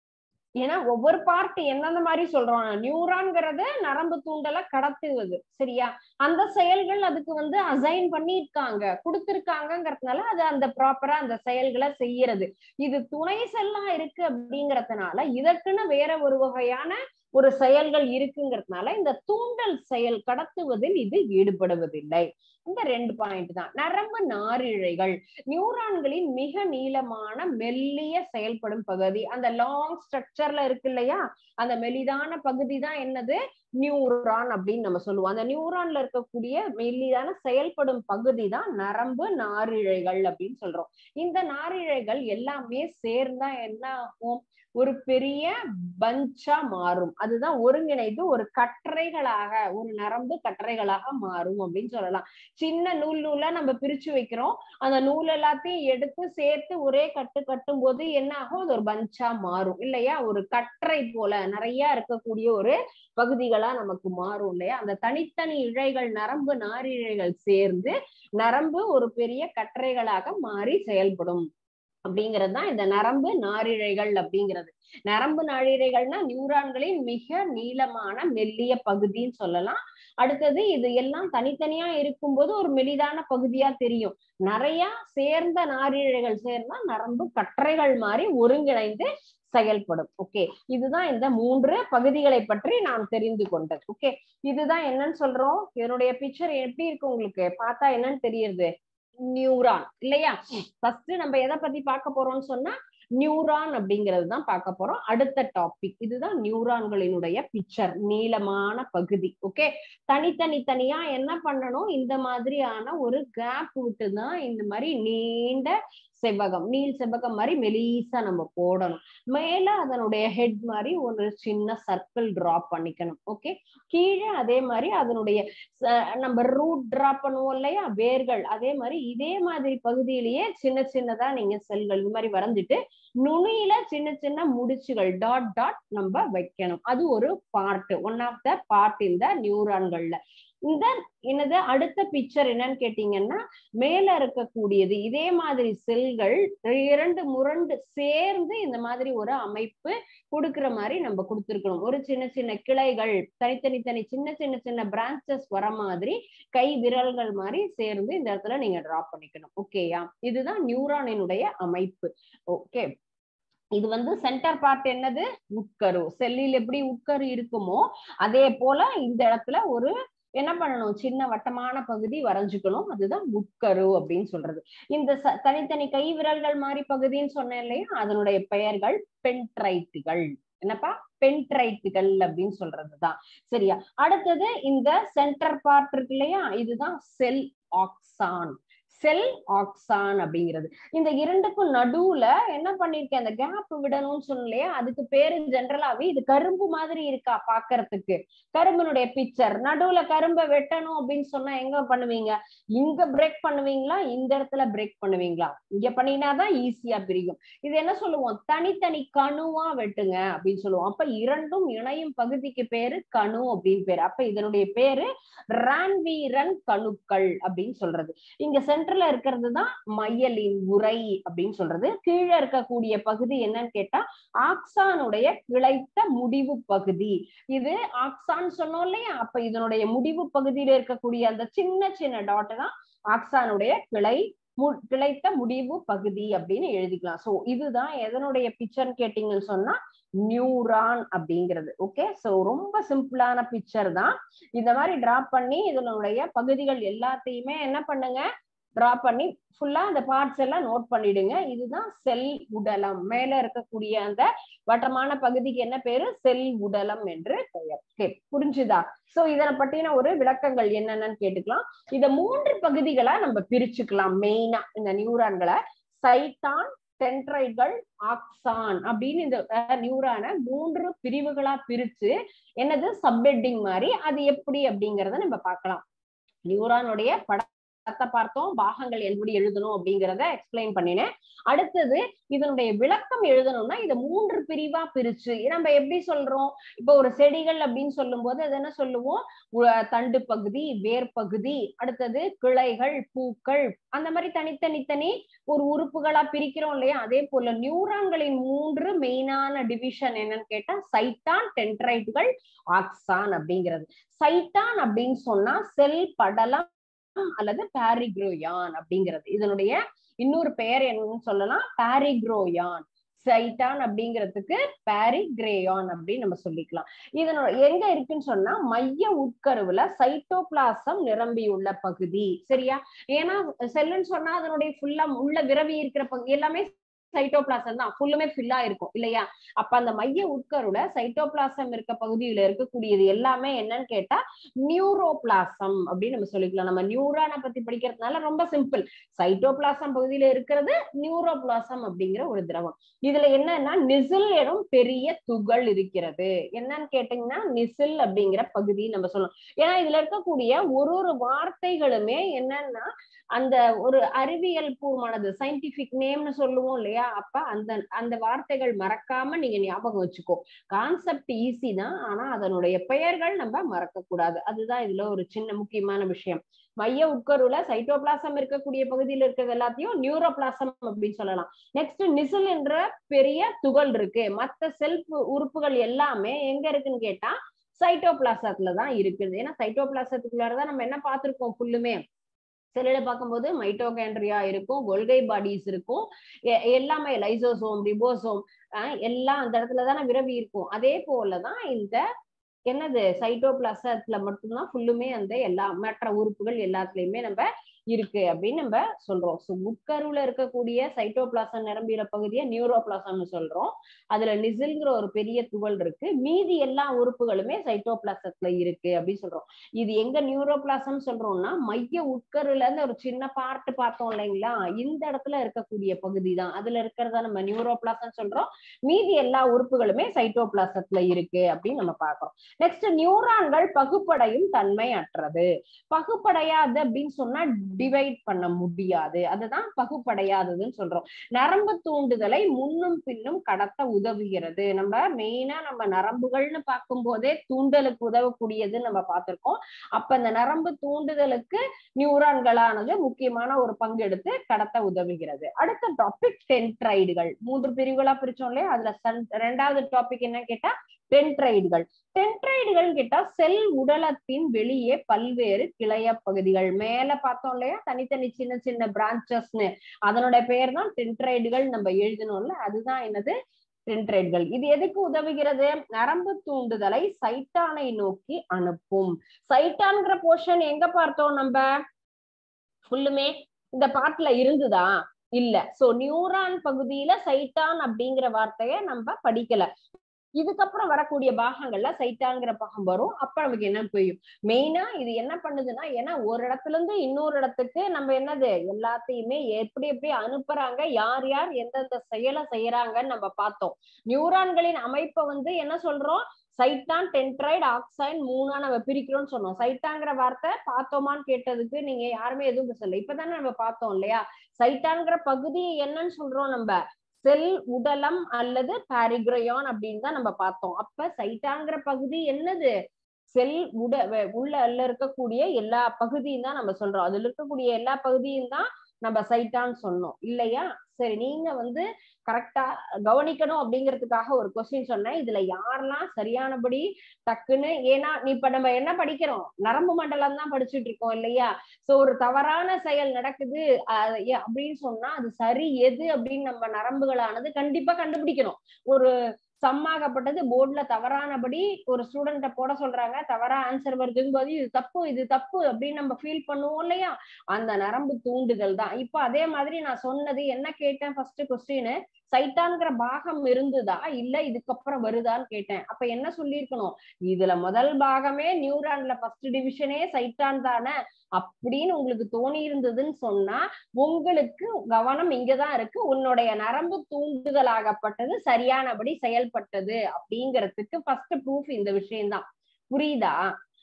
Speaker 1: ஏன்னா ஒவ்வொரு பார்ட் எந்தெந்த மாதிரி சொல்றோம் நியூரான்ங்கிறது நரம்பு தூண்டலை கடத்துவது சரியா அந்த செயல்கள் அதுக்கு வந்து அசைன் பண்ணிருக்காங்க கொடுத்துருக்காங்கிறதுனால அது அந்த ப்ராப்பரா அந்த செயல்களை செய்யறது இது துணை செல்லா இருக்கு அப்படிங்கறதுனால இதற்குன்னு வேற ஒரு வகையான ஒரு செயல்கள் இருக்குங்கிறதுனால இந்த தூண்டல் செயல் கடத்துவதில் இது ஈடுபடுவதில்லை இந்த ரெண்டு பாயிண்ட் தான் நரம்பு நாரிழைகள் நியூரான்களின் மிக நீளமான மெல்லிய செயல்படும் பகுதி அந்த லாங் ஸ்ட்ரக்சர்ல இருக்கு இல்லையா அந்த மெலிதான பகுதி தான் என்னது நியூரான் அப்படின்னு நம்ம சொல்லுவோம் அந்த நியூரான்ல இருக்கக்கூடிய மெல்லிதான செயல்படும் பகுதி தான் நரம்பு நாரிழைகள் அப்படின்னு சொல்றோம் இந்த நாரிழைகள் எல்லாமே சேர்ந்தா என்ன ஆகும் ஒரு பெரிய பஞ்சா மாறும் அதுதான் ஒருங்கிணைந்து ஒரு கற்றைகளாக ஒரு நரம்பு கற்றைகளாக மாறும் அப்படின்னு சொல்லலாம் சின்ன நூல் நூலா நம்ம பிரிச்சு வைக்கிறோம் அந்த நூல் எல்லாத்தையும் எடுத்து சேர்த்து ஒரே கட்டு கட்டும் போது என்ன ஆகும் அது ஒரு பஞ்சா மாறும் இல்லையா ஒரு கற்றை போல நிறைய இருக்கக்கூடிய ஒரு பகுதிகளா நமக்கு மாறும் இல்லையா அந்த தனித்தனி இழைகள் நரம்பு நாரிழைகள் சேர்ந்து நரம்பு ஒரு பெரிய கற்றைகளாக மாறி செயல்படும் அப்படிங்கிறது தான் இந்த நரம்பு நாரிழைகள் அப்படிங்கிறது நரம்பு நாழிரைகள்னா நியூரான்களின் மிக நீளமான மெல்லிய பகுதின்னு சொல்லலாம் அடுத்தது இது எல்லாம் தனித்தனியா இருக்கும்போது ஒரு மெலிதான பகுதியா தெரியும் நிறைய சேர்ந்த நாரிழைகள் சேர்ந்தா நரம்பு கற்றைகள் மாதிரி ஒருங்கிணைந்து செயல்படும் ஓகே இதுதான் இந்த மூன்று பகுதிகளை பற்றி நாம் தெரிந்து கொண்டது ஓகே இதுதான் என்னன்னு சொல்றோம் இதனுடைய பிக்சர் எப்படி இருக்கு உங்களுக்கு பார்த்தா என்னன்னு தெரியுது நியூரான் இல்லையா ஃபர்ஸ்ட் நம்ம எதை பத்தி பார்க்க போறோம்னு சொன்னா நியூரான் அப்படிங்கிறது தான் பார்க்க போறோம் அடுத்த டாபிக் இதுதான் நியூரான்களினுடைய பிக்சர் நீளமான பகுதி ஓகே தனித்தனி தனியா என்ன பண்ணணும் இந்த மாதிரியான ஒரு கேப் விட்டு தான் இந்த மாதிரி நீண்ட செவ்வகம் நீள் செவ்வகம் மாதிரி மெலிசா நம்ம போடணும் மேல அதனுடைய ஹெட் மாதிரி ஒரு சின்ன சர்க்கிள் டிரா பண்ணிக்கணும் ஓகே கீழே அதே மாதிரி அதனுடைய நம்ம ரூட் டிரா பண்ணுவோம் இல்லையா வேர்கள் அதே மாதிரி இதே மாதிரி பகுதியிலேயே சின்ன சின்னதா நீங்க செல்கள் இந்த மாதிரி வரைஞ்சிட்டு நுனியில சின்ன சின்ன முடிச்சுகள் டாட் டாட் நம்ம வைக்கணும் அது ஒரு part one of the part இந்த நியூரான்கள்ல இந்த என்னது அடுத்த பிக்சர் என்னன்னு கேட்டீங்கன்னா மேல இருக்கக்கூடியது இதே மாதிரி செல்கள் இரண்டு முரண்டு சேர்ந்து இந்த மாதிரி ஒரு அமைப்பு கொடுக்குற மாதிரி நம்ம கொடுத்துருக்கணும் ஒரு சின்ன சின்ன கிளைகள் தனித்தனி தனி சின்ன சின்ன சின்ன பிரான்ச்சஸ் வர மாதிரி கை விரல்கள் மாதிரி சேர்ந்து இந்த இடத்துல நீங்க டிரா பண்ணிக்கணும் ஓகேயா இதுதான் நியூரானினுடைய அமைப்பு ஓகே இது வந்து சென்டர் பார்ட் என்னது உட்கரு செல்லில் எப்படி உட்கரு இருக்குமோ அதே போல இந்த இடத்துல ஒரு என்ன பண்ணணும் சின்ன வட்டமான பகுதி வரைஞ்சுக்கணும் அதுதான் உட்கரு அப்படின்னு சொல்றது இந்த தனித்தனி கை விரல்கள் மாதிரி பகுதின்னு சொன்னேன் இல்லையா அதனுடைய பெயர்கள் பென்ட்ரைட்டுகள் என்னப்பா பென்ட்ரைட்டுகள் அப்படின்னு சொல்றதுதான் சரியா அடுத்தது இந்த சென்டர் பார்ட் இருக்கு இல்லையா இதுதான் செல் ஆக்சான் செல் ஆக்சான் அப்படிங்கிறது இந்த இரண்டுக்கும் நடுவுல என்ன பண்ணிருக்கேன் அந்த கேப் விடணும்னு சொன்னலையா அதுக்கு பேரு ஜென்ரலாவே இது கரும்பு மாதிரி இருக்கா பாக்குறதுக்கு கரும்பினுடைய பிக்சர் நடுவுல கரும்பை வெட்டணும் அப்படின்னு சொன்னா எங்க பண்ணுவீங்க இங்க பிரேக் பண்ணுவீங்களா இந்த இடத்துல பிரேக் பண்ணுவீங்களா இங்க பண்ணினாதான் ஈஸியா பிரியும் இது என்ன சொல்லுவோம் தனித்தனி கணுவா வெட்டுங்க அப்படின்னு சொல்லுவோம் அப்ப இரண்டும் இணையும் பகுதிக்கு பேரு கணு அப்படின்னு பேரு அப்ப இதனுடைய பேரு ரான்வீரன் கணுக்கள் அப்படின்னு சொல்றது இங்க சென்டர்ல இருக்கிறது தான் மையலின் உரை அப்படின்னு சொல்றது கீழே இருக்கக்கூடிய பகுதி என்னன்னு கேட்டா ஆக்சானுடைய கிளைத்த முடிவு பகுதி இது ஆக்சான் சொன்னோம் இல்லையா அப்ப இதனுடைய முடிவு பகுதியில இருக்கக்கூடிய அந்த சின்ன சின்ன டாட் தான் ஆக்சானுடைய கிளை கிளைத்த முடிவு பகுதி அப்படின்னு எழுதிக்கலாம் சோ இதுதான் எதனுடைய பிக்சர் கேட்டீங்கன்னு சொன்னா நியூரான் அப்படிங்கிறது ஓகே சோ ரொம்ப சிம்பிளான பிக்சர் தான் இந்த மாதிரி டிரா பண்ணி இதனுடைய பகுதிகள் எல்லாத்தையுமே என்ன பண்ணுங்க டிரா பண்ணி ஃபுல்லா அந்த பார்ட்ஸ் எல்லாம் நோட் பண்ணிடுங்க இதுதான் செல் உடலம் மேல இருக்கக்கூடிய அந்த வட்டமான பகுதிக்கு என்ன பேரு செல் உடலம் என்று பெயர் ஓகே புரிஞ்சுதா சோ இதனை பற்றின ஒரு விளக்கங்கள் என்னென்னு கேட்டுக்கலாம் இத மூன்று பகுதிகளா நம்ம பிரிச்சுக்கலாம் மெயினா இந்த நியூரான்களை சைட்டான் டென்ட்ரைட்கள் ஆக்சான் அப்படின்னு இந்த நியூரான மூன்று பிரிவுகளா பிரிச்சு என்னது சப்ஹெட்டிங் மாதிரி அது எப்படி அப்படிங்கறத நம்ம பார்க்கலாம் நியூரானுடைய பட படத்தை பார்த்தோம் பாகங்கள் எப்படி எழுதணும் அப்படிங்கிறத எக்ஸ்பிளைன் பண்ணினேன் அடுத்தது இதனுடைய விளக்கம் எழுதணும்னா இதை மூன்று பிரிவா பிரிச்சு நம்ம எப்படி சொல்றோம் இப்போ ஒரு செடிகள் அப்படின்னு சொல்லும் போது அது என்ன சொல்லுவோம் தண்டு பகுதி வேர் பகுதி அடுத்தது கிளைகள் பூக்கள் அந்த மாதிரி தனித்தனி தனி ஒரு உறுப்புகளா பிரிக்கிறோம் இல்லையா அதே போல நியூரான்களின் மூன்று மெயினான டிவிஷன் என்னன்னு கேட்டா சைட்டான் டென்ட்ரைட்டுகள் ஆக்சான் அப்படிங்கிறது சைட்டான் அப்படின்னு சொன்னா செல் படலம் அல்லது பாரிக்ரோயான் அப்படிங்கிறது இதனுடைய இன்னொரு பெயர் என்னன்னு சொல்லலாம் பாரிக்ரோயான் சைட்டான் அப்படிங்கிறதுக்கு பாரிக்ரேயான் அப்படின்னு நம்ம சொல்லிக்கலாம் இதனோட எங்க இருக்குன்னு சொன்னா மைய உட்கருவுல சைட்டோபிளாசம் நிரம்பியுள்ள பகுதி சரியா ஏன்னா செல்லுன்னு சொன்னா அதனுடைய ஃபுல்லா உள்ள விரவி இருக்கிற பகுதி எல்லாமே சைட்டோபிளாசம் தான் ஃபுல்லுமே ஃபில்லா இருக்கும் இல்லையா அப்ப அந்த மைய உட்கருல சைட்டோபிளாசம் இருக்க பகுதியில இருக்கக்கூடியது எல்லாமே என்னன்னு கேட்டா நியூரோபிளாசம் அப்படின்னு நம்ம சொல்லிக்கலாம் நம்ம நியூரானை பத்தி படிக்கிறதுனால ரொம்ப சிம்பிள் சைட்டோபிளாசம் பகுதியில இருக்கிறது நியூரோபிளாசம் அப்படிங்கிற ஒரு திரவம் இதுல என்னன்னா நிசில் எனும் பெரிய துகள் இருக்கிறது என்னன்னு கேட்டீங்கன்னா நிசில் அப்படிங்கிற பகுதி நம்ம சொல்லணும் ஏன்னா இதுல இருக்கக்கூடிய ஒரு ஒரு வார்த்தைகளுமே என்னன்னா அந்த ஒரு அறிவியல் பூர்வமானது சயின்டிபிக் நேம்னு சொல்லுவோம் இல்லையா இல்லையா அப்ப அந்த அந்த வார்த்தைகள் மறக்காம நீங்க ஞாபகம் வச்சுக்கோ கான்செப்ட் ஈஸி தான் ஆனா அதனுடைய பெயர்கள் நம்ம மறக்க கூடாது அதுதான் இதுல ஒரு சின்ன முக்கியமான விஷயம் மைய உட்கருல சைட்டோபிளாசம் இருக்கக்கூடிய பகுதியில் இருக்கிறது எல்லாத்தையும் நியூரோபிளாசம் அப்படின்னு சொல்லலாம் நெக்ஸ்ட் நிசில் என்ற பெரிய துகள் இருக்கு மத்த செல்ஃப் உறுப்புகள் எல்லாமே எங்க இருக்குன்னு கேட்டா சைட்டோபிளாசத்துல தான் இருக்குது ஏன்னா சைட்டோபிளாசத்துக்குள்ளாரதான் நம்ம என்ன பார்த்திருக்கோம் ஃபுல்லுமே செல்லுல பார்க்கும்போது மைட்டோகேண்ட்ரியா இருக்கும் கொள்கை பாடிஸ் இருக்கும் எல்லாமே லைசோசோம் ரிபோசோம் எல்லாம் அந்த இடத்துல தானே விரவி இருக்கும் அதே போலதான் இந்த என்னது சைட்டோபிளாசத்துல மட்டும்தான் ஃபுல்லுமே அந்த எல்லா மற்ற உறுப்புகள் எல்லாத்துலயுமே நம்ம இருக்கு அப்படின்னு நம்ம சொல்றோம் ஸோ முட்கருவுல இருக்கக்கூடிய சைட்டோபிளாசம் நிரம்பிற பகுதியை நியூரோபிளாசம்னு சொல்றோம் அதுல நிசில்ங்கிற ஒரு பெரிய துகள் இருக்கு மீதி எல்லா உறுப்புகளுமே சைட்டோபிளாசத்துல இருக்கு அப்படின்னு சொல்றோம் இது எங்க நியூரோபிளாசம் சொல்றோம்னா மைய உட்கருல இருந்து ஒரு சின்ன பார்ட் பார்த்தோம் இல்லைங்களா இந்த இடத்துல இருக்கக்கூடிய பகுதி தான் அதுல இருக்கிறத நம்ம நியூரோபிளாசம் சொல்றோம் மீதி எல்லா உறுப்புகளுமே சைட்டோபிளாசத்துல இருக்கு அப்படின்னு நம்ம பார்க்கிறோம் நெக்ஸ்ட் நியூரான்கள் பகுப்படையும் தன்மை அற்றது பகுப்படையாது அப்படின்னு சொன்னா டிவைட் பண்ண முடியாது அதுதான் பகுப்படையாததுன்னு சொல்றோம் நரம்பு தூண்டுதலை முன்னும் பின்னும் கடத்த உதவுகிறது நம்ம மெயினா நம்ம நரம்புகள்னு பார்க்கும் போதே தூண்டலுக்கு உதவக்கூடியது நம்ம பார்த்திருக்கோம் அப்ப இந்த நரம்பு தூண்டுதலுக்கு நியூரான்களானது முக்கியமான ஒரு பங்கு எடுத்து கடத்த உதவுகிறது அடுத்த டாபிக் டென்ட்ரைடுகள் மூன்று பிரிவுகளா பிரிச்சோம் இல்லையா அதுல ரெண்டாவது டாபிக் என்ன கேட்டா டென்ட்ரைடுகள் டென்ட்ரைடுகள் கிட்ட செல் உடலத்தின் வெளியே பல்வேறு கிளைய பகுதிகள் மேல பார்த்தோம் இல்லையா தனித்தனி சின்ன சின்ன பிரான்ச்சஸ்னு அதனுடைய பெயர் தான் டென்ட்ரைடுகள் நம்ம எழுதணும்ல அதுதான் என்னது டென்ட்ரைடுகள் இது எதுக்கு உதவுகிறது நரம்பு தூண்டுதலை சைட்டானை நோக்கி அனுப்பும் சைட்டான்கிற போர்ஷன் எங்க பார்த்தோம் நம்ம ஃபுல்லுமே இந்த பாட்டுல இருந்துதா இல்ல சோ நியூரான் பகுதியில சைட்டான் அப்படிங்கிற வார்த்தைய நம்ம படிக்கல இதுக்கப்புறம் வரக்கூடிய பாகங்கள்ல சைட்டாங்கிற பாகம் வரும் அப்ப நமக்கு என்ன புரியும் மெயினா இது என்ன பண்ணுதுன்னா ஏன்னா ஒரு இடத்துல இருந்து இன்னொரு இடத்துக்கு நம்ம என்னது எல்லாத்தையுமே எப்படி எப்படி அனுப்புறாங்க யார் யார் எந்தெந்த செயலை செய்யறாங்கன்னு நம்ம பார்த்தோம் நியூரான்களின் அமைப்பை வந்து என்ன சொல்றோம் சைட்டான் டென்ட்ரைடு ஆக்சைன் மூணா நம்ம பிரிக்கிறோம்னு சொன்னோம் சைட்டாங்கிற வார்த்தை பார்த்தோமான்னு கேட்டதுக்கு நீங்க யாருமே எதுவும் பேசல இப்பதானே நம்ம பார்த்தோம் இல்லையா சைட்டாங்கிற பகுதி என்னன்னு சொல்றோம் நம்ம செல் உடலம் அல்லது பாரிக்ரயான் அப்படின்னு தான் நம்ம பார்த்தோம் அப்ப சைட்டாங்கிற பகுதி என்னது செல் உட உள்ள இருக்கக்கூடிய எல்லா பகுதியும் தான் நம்ம சொல்றோம் அதுல இருக்கக்கூடிய எல்லா பகுதியும் தான் நம்ம சைட்டான்னு சொன்னோம் இல்லையா சரி நீங்க வந்து கரெக்டா கவனிக்கணும் அப்படிங்கிறதுக்காக ஒரு கொஸ்டின் சொன்னேன் இதுல யாரெல்லாம் சரியானபடி டக்குன்னு ஏன்னா இப்ப நம்ம என்ன படிக்கிறோம் நரம்பு மண்டலம் தான் படிச்சுட்டு இருக்கோம் இல்லையா சோ ஒரு தவறான செயல் நடக்குது அப்படின்னு சொன்னா அது சரி எது அப்படின்னு நம்ம நரம்புகளானது கண்டிப்பா கண்டுபிடிக்கணும் ஒரு சம்மாகப்பட்டது போர்டுல தவறானபடி ஒரு ஸ்டூடெண்ட்ட போட சொல்றாங்க தவறா ஆன்சர் வருதுங்க போது இது தப்பு இது தப்பு அப்படின்னு நம்ம ஃபீல் பண்ணுவோம் இல்லையா அந்த நரம்பு தூண்டுதல் தான் இப்ப அதே மாதிரி நான் சொன்னது என்ன கேட்டேன் ஃபர்ஸ்ட் கொஸ்டின் சைட்டான்கிற பாகம் இருந்துதா இல்ல இதுக்கப்புறம் வருதான்னு கேட்டேன் அப்ப என்ன சொல்லியிருக்கணும் இதுல முதல் பாகமே நியூரான்ல ஃபர்ஸ்ட் டிவிஷனே சைட்டான் தானே அப்படின்னு உங்களுக்கு தோணி இருந்ததுன்னு சொன்னா உங்களுக்கு கவனம் இங்கதான் இருக்கு உன்னுடைய நரம்பு தூண்டுதலாகப்பட்டது சரியானபடி செயல்பட்டது அப்படிங்கறதுக்கு ஃபர்ஸ்ட் ப்ரூஃப் இந்த விஷயம்தான் புரியுதா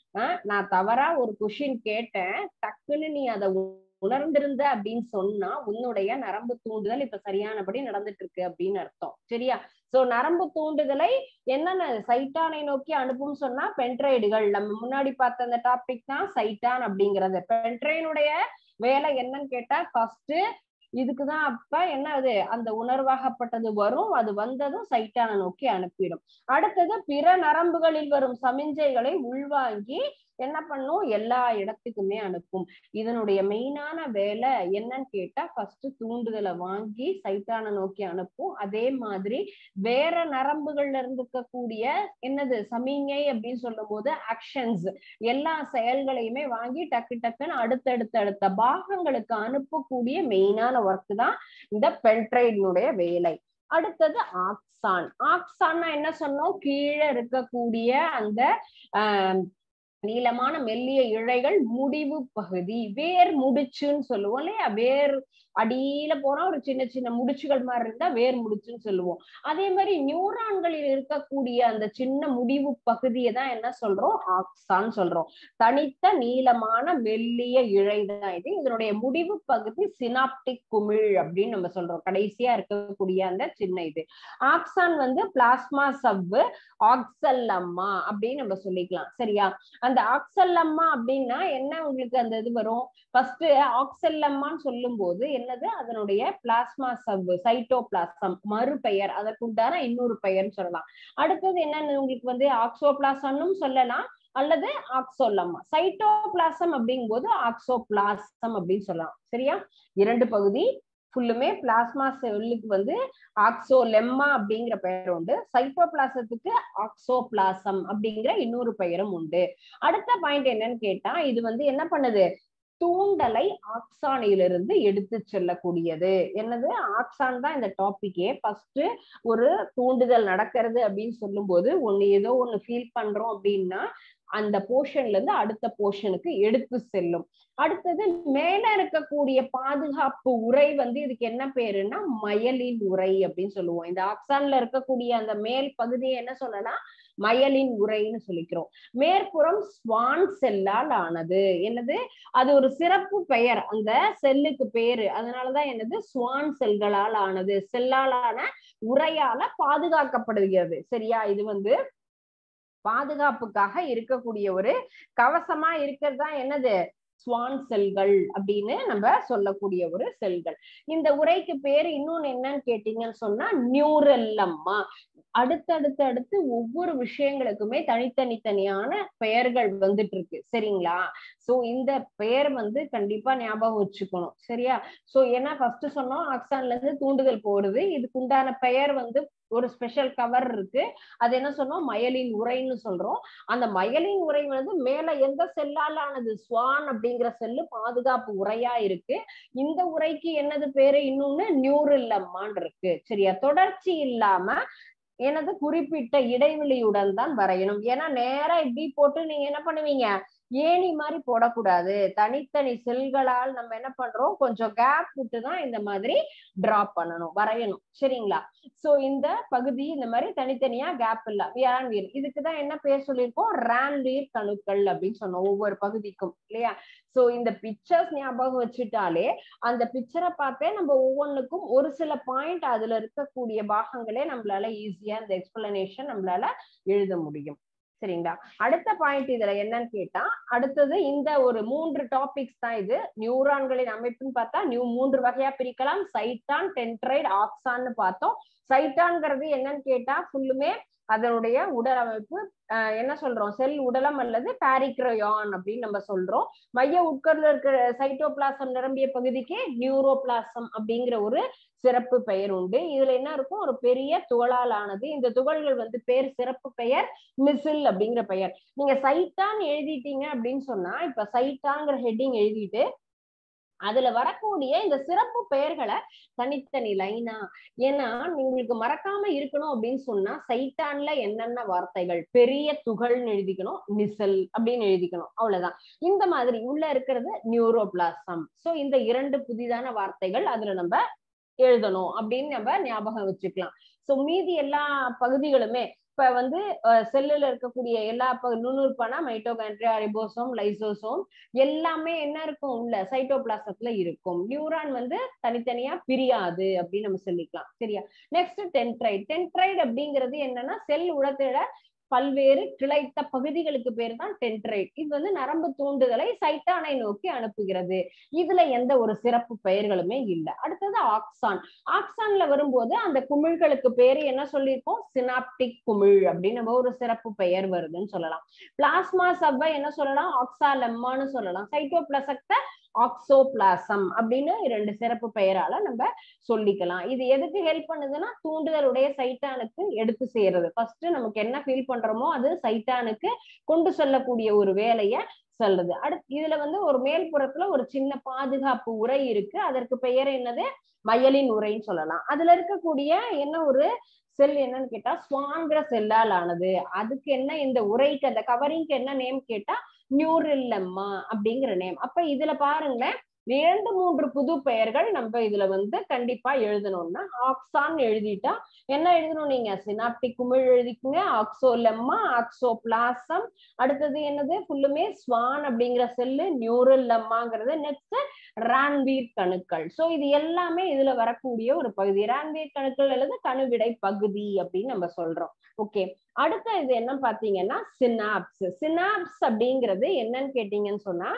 Speaker 1: நான் தவறா ஒரு கொஷின் கேட்டேன் டக்குன்னு நீ அதை உணர்ந்திருந்த அப்படின்னு சொன்னா உன்னுடைய நரம்பு தூண்டுதல் இப்ப சரியானபடி நடந்துட்டு இருக்கு அப்படின்னு அர்த்தம் சரியா சோ நரம்பு தூண்டுதலை என்னென்ன சைட்டானை நோக்கி அனுப்பும் சொன்னா பென்ட்ரைடுகள் நம்ம முன்னாடி பார்த்த அந்த டாபிக் தான் சைட்டான் அப்படிங்கறது பென்ட்ரைனுடைய வேலை என்னன்னு கேட்டா ஃபர்ஸ்ட் இதுக்குதான் அப்ப என்ன அது அந்த உணர்வாகப்பட்டது வரும் அது வந்ததும் சைட்டானை நோக்கி அனுப்பிடும் அடுத்தது பிற நரம்புகளில் வரும் சமிஞ்சைகளை உள்வாங்கி என்ன பண்ணும் எல்லா இடத்துக்குமே அனுப்பும் இதனுடைய மெயினான வேலை என்னன்னு கேட்டா ஃபர்ஸ்ட் தூண்டுதலை வாங்கி சைட்டானை நோக்கி அனுப்பும் அதே மாதிரி வேற நரம்புகள்ல இருந்துக்கக்கூடிய என்னது சமிங்கை அப்படின்னு சொல்லும் போது ஆக்ஷன்ஸ் எல்லா செயல்களையுமே வாங்கி டக்கு டக்குன்னு அடுத்தடுத்த அடுத்த பாகங்களுக்கு அனுப்பக்கூடிய மெயினான ஒர்க் தான் இந்த பென்ட்ரைடினுடைய வேலை அடுத்தது ஆக்சான் ஆக்சான்னா என்ன சொன்னோம் கீழே இருக்கக்கூடிய அந்த ஆஹ் நீளமான மெல்லிய இழைகள் முடிவு பகுதி வேர் முடிச்சுன்னு சொல்லுவோம் இல்லையா வேர் அடியில போனா ஒரு சின்ன சின்ன முடிச்சுகள் மாதிரி இருந்தா வேர் முடிச்சுன்னு சொல்லுவோம் அதே மாதிரி நியூரான்களில் இருக்கக்கூடிய அந்த சின்ன முடிவு பகுதியை தான் என்ன சொல்றோம் ஆக்சான் சொல்றோம் தனித்த நீளமான மெல்லிய இழை தான் இது இதனுடைய முடிவு பகுதி சினாப்டிக் குமிழ் அப்படின்னு நம்ம சொல்றோம் கடைசியா இருக்கக்கூடிய அந்த சின்ன இது ஆக்சான் வந்து பிளாஸ்மா சவ்வு ஆக்சல்லம்மா அப்படின்னு நம்ம சொல்லிக்கலாம் சரியா அந்த ஆக்சல்லம்மா அப்படின்னா என்ன உங்களுக்கு அந்த இது வரும் ஃபர்ஸ்ட் ஆக்சல்லம்மான்னு சொல்லும் போது என்னது அதனுடைய பிளாஸ்மா சவ்வு சைட்டோபிளாசம் மறுபெயர் அதற்குண்டான இன்னொரு பெயர்னு சொல்லலாம் அடுத்தது என்னன்னு உங்களுக்கு வந்து ஆக்சோபிளாசம்னு சொல்லலாம் அல்லது ஆக்சோலம்மா சைட்டோபிளாசம் அப்படிங்கும்போது ஆக்சோபிளாசம் அப்படின்னு சொல்லலாம் சரியா இரண்டு பகுதி ஃபுல்லுமே பிளாஸ்மா செல்லுக்கு வந்து ஆக்சோலெம்மா அப்படிங்கிற பெயர் உண்டு சைட்டோபிளாசத்துக்கு ஆக்சோபிளாசம் அப்படிங்கிற இன்னொரு பெயரும் உண்டு அடுத்த பாயிண்ட் என்னன்னு கேட்டா இது வந்து என்ன பண்ணுது தூண்டலை ஆக்சானிலிருந்து எடுத்து செல்லக்கூடியது என்னது ஆக்சான் தான் இந்த டாபிக்கே ஃபர்ஸ்ட் ஒரு தூண்டுதல் நடக்கிறது அப்படின்னு சொல்லும் போது ஒண்ணு ஏதோ ஒண்ணு ஃபீல் பண்றோம் அப்படின்னா அந்த போர்ஷன்ல இருந்து அடுத்த போர்ஷனுக்கு எடுத்து செல்லும் அடுத்தது மேல இருக்கக்கூடிய பாதுகாப்பு உரை வந்து இதுக்கு என்ன பேருன்னா மயலின் உரை அப்படின்னு சொல்லுவோம் இந்த ஆக்சான்ல இருக்கக்கூடிய அந்த மேல் பகுதியை என்ன சொல்லலாம் மயலின் உரைன்னு சொல்லிக்கிறோம் மேற்புறம் ஸ்வான் செல்லால் ஆனது என்னது அது ஒரு சிறப்பு பெயர் அந்த செல்லுக்கு பேரு அதனாலதான் என்னது ஸ்வான் செல்களால் ஆனது செல்லால் ஆன உரையால பாதுகாக்கப்படுகிறது சரியா இது வந்து பாதுகாப்புக்காக இருக்கக்கூடிய ஒரு கவசமா இருக்கிறது தான் என்னது ஸ்வான் செல்கள் அப்படின்னு நம்ம சொல்லக்கூடிய ஒரு செல்கள் இந்த உரைக்கு பேரு இன்னொன்னு என்னன்னு கேட்டீங்கன்னு சொன்னா நியூரல்லம்மா அடுத்தடுத்து அடுத்து ஒவ்வொரு விஷயங்களுக்குமே தனித்தனி தனியான பெயர்கள் வந்துட்டு இருக்கு சரிங்களா சோ இந்த பெயர் வந்து கண்டிப்பா ஞாபகம் வச்சுக்கணும் சரியா சோ ஏன்னா ஃபர்ஸ்ட் சொன்னோம் ஆக்சான்ல இருந்து தூண்டுதல் போடுது இதுக்கு உண்டான பெயர் வந்து ஒரு ஸ்பெஷல் கவர் இருக்கு அது என்ன சொன்னோம் மயலின் உரைன்னு சொல்றோம் அந்த மயலின் உரை வந்து மேல எந்த செல்லால் ஆனது ஸ்வான் அப்படிங்கிற செல்லு பாதுகாப்பு உரையா இருக்கு இந்த உரைக்கு என்னது பேரு இன்னொன்னு நியூரில்லம்மான் இருக்கு சரியா தொடர்ச்சி இல்லாம எனது குறிப்பிட்ட இடைவெளியுடன் தான் வரையணும் ஏன்னா நேரா இப்படி போட்டு நீங்க என்ன பண்ணுவீங்க ஏணி மாதிரி போடக்கூடாது தனித்தனி செல்களால் நம்ம என்ன பண்றோம் கொஞ்சம் கேப் விட்டு தான் இந்த மாதிரி டிரா பண்ணணும் வரையணும் சரிங்களா சோ இந்த பகுதி இந்த மாதிரி தனித்தனியா கேப் இல்ல வியான்வீர் இதுக்குதான் என்ன பேர் சொல்லியிருக்கோம் ரேன்வீர் கணுக்கள் அப்படின்னு சொன்னோம் ஒவ்வொரு பகுதிக்கும் இல்லையா சோ இந்த பிக்சர்ஸ் ஞாபகம் வச்சுட்டாலே அந்த பிக்சரை பார்த்தே நம்ம ஒவ்வொன்றுக்கும் ஒரு சில பாயிண்ட் அதுல இருக்கக்கூடிய பாகங்களே நம்மளால ஈஸியா இந்த எக்ஸ்பிளனேஷன் நம்மளால எழுத முடியும் சரிங்களா அடுத்த பாயிண்ட் இதுல என்னன்னு கேட்டா அடுத்தது இந்த ஒரு மூன்று டாபிக்ஸ் தான் இது நியூரான்களின் அமைப்புன்னு பார்த்தா நியூ மூன்று வகையா பிரிக்கலாம் சைட்டான் டென்ட்ரைட் ஆக்சான்னு பார்த்தோம் சைட்டான்ங்கிறது என்னன்னு கேட்டா ஃபுல்லுமே அதனுடைய உடல் அமைப்பு என்ன சொல்றோம் செல் உடலம் அல்லது பாரிக்ரோயான் அப்படின்னு நம்ம சொல்றோம் மைய உட்கருல இருக்கிற சைட்டோபிளாசம் நிரம்பிய பகுதிக்கு நியூரோபிளாசம் அப்படிங்கிற ஒரு சிறப்பு பெயர் உண்டு இதுல என்ன இருக்கும் ஒரு பெரிய துகளால் ஆனது இந்த துகள்கள் வந்து பேர் சிறப்பு பெயர் மிசில் அப்படிங்கிற பெயர் நீங்க சைட்டான் எழுதிட்டீங்க அப்படின்னு சொன்னா இப்ப சைட்டாங்கிற ஹெட்டிங் எழுதிட்டு அதுல வரக்கூடிய இந்த சிறப்பு பெயர்களை தனித்தனி லைனா ஏன்னா உங்களுக்கு மறக்காம இருக்கணும் அப்படின்னு சொன்னா சைட்டான்ல என்னென்ன வார்த்தைகள் பெரிய துகள்னு எழுதிக்கணும் நிசல் அப்படின்னு எழுதிக்கணும் அவ்வளவுதான் இந்த மாதிரி உள்ள இருக்கிறது நியூரோபிளாசம் சோ இந்த இரண்டு புதிதான வார்த்தைகள் அதுல நம்ம எழுதணும் அப்படின்னு நம்ம ஞாபகம் வச்சுக்கலாம் சோ மீதி எல்லா பகுதிகளுமே இப்ப வந்து செல்லுல இருக்கக்கூடிய எல்லா நுண்ணுறுப்பான மைட்டோகான்ட்ரியா ரிபோசோம் லைசோசோம் எல்லாமே என்ன இருக்கும் உள்ள சைட்டோபிளாசத்துல இருக்கும் நியூரான் வந்து தனித்தனியா பிரியாது அப்படின்னு நம்ம சொல்லிக்கலாம் சரியா நெக்ஸ்ட் டென்ட்ரைட் டென்ட்ரைட் அப்படிங்கிறது என்னன்னா செல் உடத்தில பல்வேறு கிளைத்த பகுதிகளுக்கு பேர் தான் டென்ட்ரைட் இது வந்து நரம்பு தூண்டுதலை சைட்டானை நோக்கி அனுப்புகிறது இதுல எந்த ஒரு சிறப்பு பெயர்களுமே இல்லை அடுத்தது ஆக்சான் ஆக்சான்ல வரும்போது அந்த குமிழ்களுக்கு பேரு என்ன சொல்லியிருக்கோம் சினாப்டிக் குமிழ் அப்படின்னு நம்ம ஒரு சிறப்பு பெயர் வருதுன்னு சொல்லலாம் பிளாஸ்மா சவ்வை என்ன சொல்லலாம் ஆக்சாலெம்மான்னு சொல்லலாம் சைட்டோபிளசக்த ஆக்சோபிளாசம் அப்படின்னு இரண்டு சிறப்பு பெயரால நம்ம சொல்லிக்கலாம் இது எதுக்கு ஹெல்ப் பண்ணுதுன்னா தூண்டுதலுடைய சைட்டானுக்கு எடுத்து செய்யறது ஃபர்ஸ்ட் நமக்கு என்ன ஃபீல் பண்றோமோ அது சைட்டானுக்கு கொண்டு செல்லக்கூடிய ஒரு வேலைய சொல்றது அடுத்து இதுல வந்து ஒரு மேல்புறத்துல ஒரு சின்ன பாதுகாப்பு உரை இருக்கு அதற்கு பெயர் என்னது மயலின் உரைன்னு சொல்லலாம் அதுல இருக்கக்கூடிய என்ன ஒரு செல் என்னன்னு கேட்டா ஸ்வாங்கிற செல்லால் ஆனது அதுக்கு என்ன இந்த உரைக்கு அந்த கவரிங்க்கு என்ன நேம் கேட்டா நியூரில்லம்மா அப்படிங்கிற நேம் அப்ப இதுல பாருங்களேன் இரண்டு மூன்று புது பெயர்கள் நம்ம இதுல வந்து கண்டிப்பா எழுதணும்னா ஆக்சான் எழுதிட்டா என்ன எழுதணும் நீங்க சினாப்டிக் குமிழ் எழுதிக்குங்க ஆக்சோலெம்மா ஆக்சோ பிளாசம் அடுத்தது என்னது ஃபுல்லுமே ஸ்வான் அப்படிங்கிற செல்லு நியூரல் லெம்மாங்கிறது நெக்ஸ்ட் ரான்வீர் கணுக்கள் சோ இது எல்லாமே இதுல வரக்கூடிய ஒரு பகுதி ரான்வீர் கணுக்கள் அல்லது கணுவிடை பகுதி அப்படின்னு நம்ம சொல்றோம் ஓகே அடுத்த இது என்ன பாத்தீங்கன்னா சினாப்ஸ் சினாப்ஸ் அப்படிங்கிறது என்னன்னு கேட்டீங்கன்னு சொன்னா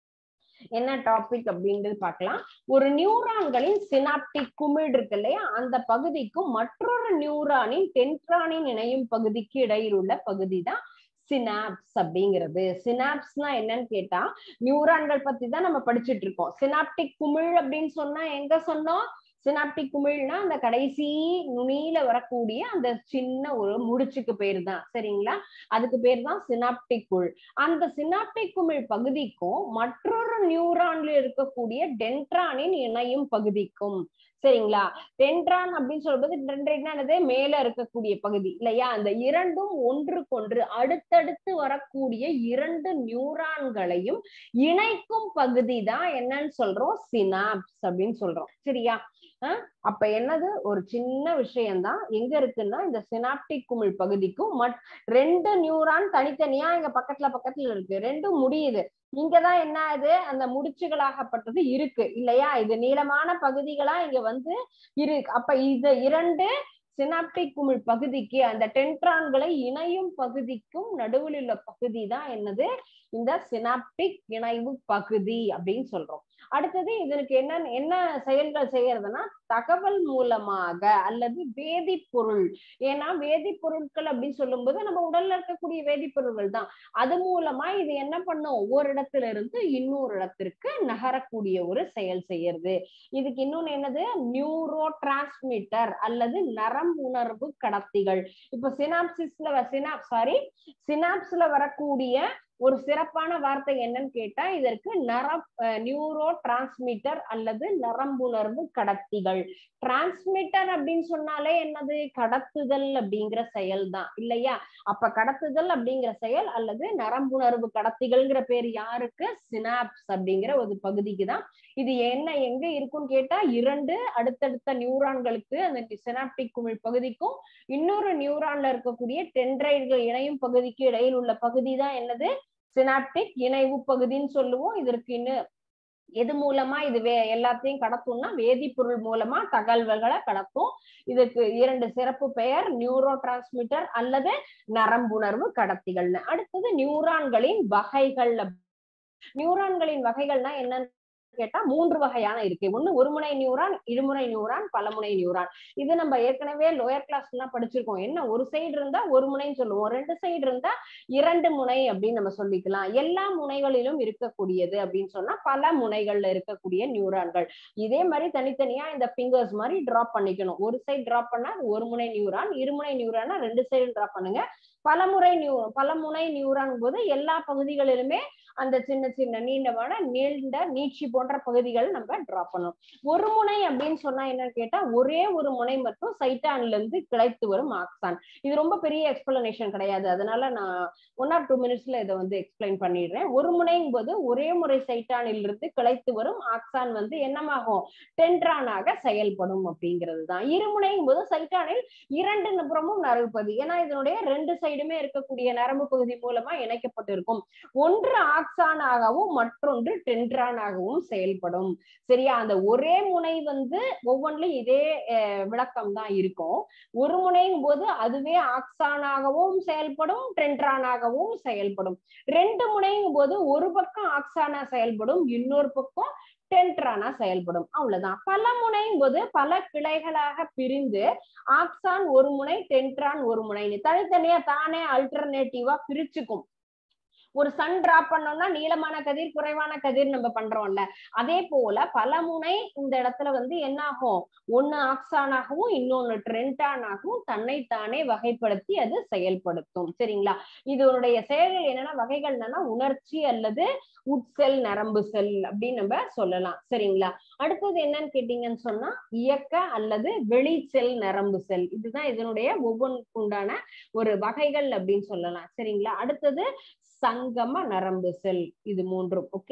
Speaker 1: என்ன டாபிக் அப்படின்றது பார்க்கலாம் ஒரு நியூரான்களின் சினாப்டிக் குமிழ் இருக்கு இல்லையா அந்த பகுதிக்கும் மற்றொரு நியூரானின் டென்ட்ரானின் இணையும் பகுதிக்கு இடையில் உள்ள பகுதி தான் சினாப்ஸ் அப்படிங்கிறது சினாப்ஸ்னா என்னன்னு கேட்டா நியூரான்கள் பத்தி தான் நம்ம படிச்சுட்டு இருக்கோம் சினாப்டிக் குமிழ் அப்படின்னு சொன்னா எங்க சொன்னோம் சினாப்டிக் குமிழ்னா அந்த கடைசி நுனியில வரக்கூடிய அந்த சின்ன ஒரு முடிச்சுக்கு பேர் தான் சரிங்களா அதுக்கு பேர் தான் சினாப்டிக் குள் அந்த சினாப்டிக் குமிழ் பகுதிக்கும் மற்றொரு நியூரான்ல இருக்கக்கூடிய டென்ட்ரானின் இணையும் பகுதிக்கும் சரிங்களா டென்ட்ரான் அப்படின்னு சொல்றது டென்ட்ரைட்னா என்னது மேல இருக்கக்கூடிய பகுதி இல்லையா அந்த இரண்டும் ஒன்றுக்கொன்று அடுத்தடுத்து வரக்கூடிய இரண்டு நியூரான்களையும் இணைக்கும் பகுதி தான் என்னன்னு சொல்றோம் சினாப்ஸ் அப்படின்னு சொல்றோம் சரியா அப்ப என்னது ஒரு சின்ன விஷயம்தான் எங்க இருக்குன்னா இந்த சினாப்டிக் குமிழ் பகுதிக்கும் மட் ரெண்டு நியூரான் தனித்தனியா இங்க பக்கத்துல பக்கத்துல இருக்கு ரெண்டும் முடியுது இங்கதான் என்ன ஆகுது அந்த முடிச்சுகளாகப்பட்டது இருக்கு இல்லையா இது நீளமான பகுதிகளா இங்க வந்து இரு அப்ப இது இரண்டு சினாப்டிக் குமிழ் பகுதிக்கு அந்த டென்ட்ரான்களை இணையும் பகுதிக்கும் நடுவில் உள்ள பகுதி தான் என்னது இந்த சினாப்டிக் இணைவு பகுதி அப்படின்னு சொல்றோம் அடுத்தது இதற்கு என்ன என்ன செயல்கள் செய்யறதுன்னா தகவல் மூலமாக அல்லது வேதிப்பொருள் ஏன்னா வேதிப்பொருட்கள் அப்படின்னு சொல்லும்போது நம்ம உடல்ல இருக்கக்கூடிய வேதிப்பொருள்கள் தான் அது மூலமா இது என்ன பண்ணும் ஒரு இடத்துல இருந்து இன்னொரு இடத்திற்கு நகரக்கூடிய ஒரு செயல் செய்யறது இதுக்கு இன்னொன்னு என்னது நியூரோ டிரான்ஸ்மிட்டர் அல்லது நரம்புணர்வு கடத்திகள் இப்ப சினாப்சிஸ்ல சினாப் சாரி சினாப்ஸ்ல வரக்கூடிய ஒரு சிறப்பான வார்த்தை என்னன்னு கேட்டா இதற்கு நரம் நியூரோ டிரான்ஸ்மிட்டர் அல்லது நரம்புணர்வு கடத்திகள் டிரான்ஸ்மிட்டர் அப்படின்னு சொன்னாலே என்னது கடத்துதல் அப்படிங்கிற செயல் தான் இல்லையா அப்ப கடத்துதல் அப்படிங்கிற செயல் அல்லது நரம்புணர்வு கடத்திகள்ங்கிற பேர் யாருக்கு சினாப்ஸ் அப்படிங்கிற ஒரு பகுதிக்கு தான் இது என்ன எங்க இருக்கும்னு கேட்டா இரண்டு அடுத்தடுத்த நியூரான்களுக்கு அந்த சினாப்டிக் குமிழ் பகுதிக்கும் இன்னொரு நியூரான்ல இருக்கக்கூடிய டென்ட்ரைடுகள் இணையும் பகுதிக்கு இடையில் உள்ள பகுதி தான் என்னது சினாப்டிக் இணைவு பகுதின்னு சொல்லுவோம் இதற்கு இன்னும் எது மூலமா இது வே எல்லாத்தையும் கடத்தும்னா வேதிப்பொருள் மூலமா தகவல்களை கடத்தும் இதுக்கு இரண்டு சிறப்பு பெயர் நியூரோ டிரான்ஸ்மிட்டர் அல்லது நரம்புணர்வு கடத்திகள்னு அடுத்தது நியூரான்களின் வகைகள் நியூரான்களின் வகைகள்னா என்னன்னு கேட்டா மூன்று வகையான இருக்கு ஒண்ணு ஒருமுனை நியூரான் இருமுனை நியூரான் பலமுனை நியூரான் இது நம்ம ஏற்கனவே லோயர் கிளாஸ் எல்லாம் படிச்சிருக்கோம் என்ன ஒரு சைடு இருந்தா ஒரு முனைன்னு சொல்லுவோம் ரெண்டு சைடு இருந்தா இரண்டு முனை அப்படின்னு நம்ம சொல்லிக்கலாம் எல்லா முனைகளிலும் இருக்கக்கூடியது அப்படின்னு சொன்னா பல முனைகள்ல இருக்கக்கூடிய நியூரான்கள் இதே மாதிரி தனித்தனியா இந்த பிங்கர்ஸ் மாதிரி டிராப் பண்ணிக்கணும் ஒரு சைடு டிராப் பண்ணா ஒரு முனை நியூரான் இருமுனை நியூரானா ரெண்டு சைடு டிராப் பண்ணுங்க பலமுறை நியூ பலமுனை நியூரான் போது எல்லா பகுதிகளிலுமே அந்த சின்ன சின்ன நீண்டமான நீண்ட நீட்சி போன்ற பகுதிகள் நம்ம டிரா பண்ணணும் ஒரு முனை அப்படின்னு சொன்னா என்னன்னு கேட்டா ஒரே ஒரு முனை மட்டும் சைட்டான்ல இருந்து கிளைத்து வரும் ஆக்சான் இது ரொம்ப பெரிய எக்ஸ்பிளனேஷன் கிடையாது அதனால நான் ஒன் ஆர் டூ மினிட்ஸ்ல இதை வந்து எக்ஸ்பிளைன் பண்ணிடுறேன் ஒரு முனைங்கும் போது ஒரே முறை சைட்டானில் இருந்து கிளைத்து வரும் ஆக்சான் வந்து என்னமாகும் டென்ட்ரானாக செயல்படும் அப்படிங்கிறது தான் இருமுனைங்கும் போது சைட்டானில் இரண்டு புறமும் நரம்பு பகுதி ஏன்னா இதனுடைய ரெண்டு சைடுமே இருக்கக்கூடிய நரம்பு பகுதி மூலமா இணைக்கப்பட்டிருக்கும் ஒன்று ஆக்சானாகவும் மற்றொன்று டென்ட்ரானாகவும் செயல்படும் சரியா அந்த ஒரே முனை வந்து ஒவ்வொன்றிலும் இதே விளக்கம் தான் இருக்கும் ஒரு முனையும் போது அதுவே ஆக்சானாகவும் செயல்படும் டென்ட்ரானாகவும் செயல்படும் ரெண்டு முனையும் போது ஒரு பக்கம் ஆக்சானா செயல்படும் இன்னொரு பக்கம் டென்ட்ரானா செயல்படும் அவ்வளவுதான் பல முனையும் போது பல கிளைகளாக பிரிந்து ஆக்சான் ஒரு முனை டென்ட்ரான் ஒரு முனை தனித்தனியா தானே அல்டர்னேட்டிவா பிரிச்சுக்கும் ஒரு சன் டிராப் பண்ணோம்னா நீளமான கதிர் குறைவான கதிர் நம்ம பண்றோம்ல அதே போல பல முனை இந்த இடத்துல வந்து என்ன ஆகும் ஒண்ணு ஆக்சானாகவும் இன்னொன்னு ட்ரென்டானாகவும் தன்னைத்தானே வகைப்படுத்தி அது செயல்படுத்தும் சரிங்களா இதனுடைய செயல்கள் என்னன்னா வகைகள் என்னன்னா உணர்ச்சி அல்லது உட்செல் நரம்பு செல் அப்படின்னு நம்ம சொல்லலாம் சரிங்களா அடுத்தது என்னன்னு கேட்டீங்கன்னு சொன்னா இயக்க அல்லது வெளி செல் நரம்பு செல் இதுதான் இதனுடைய ஒவ்வொன்றுக்குண்டான ஒரு வகைகள் அப்படின்னு சொல்லலாம் சரிங்களா அடுத்தது சங்கம நரம்பு செல் இது மூன்றும் ஓகே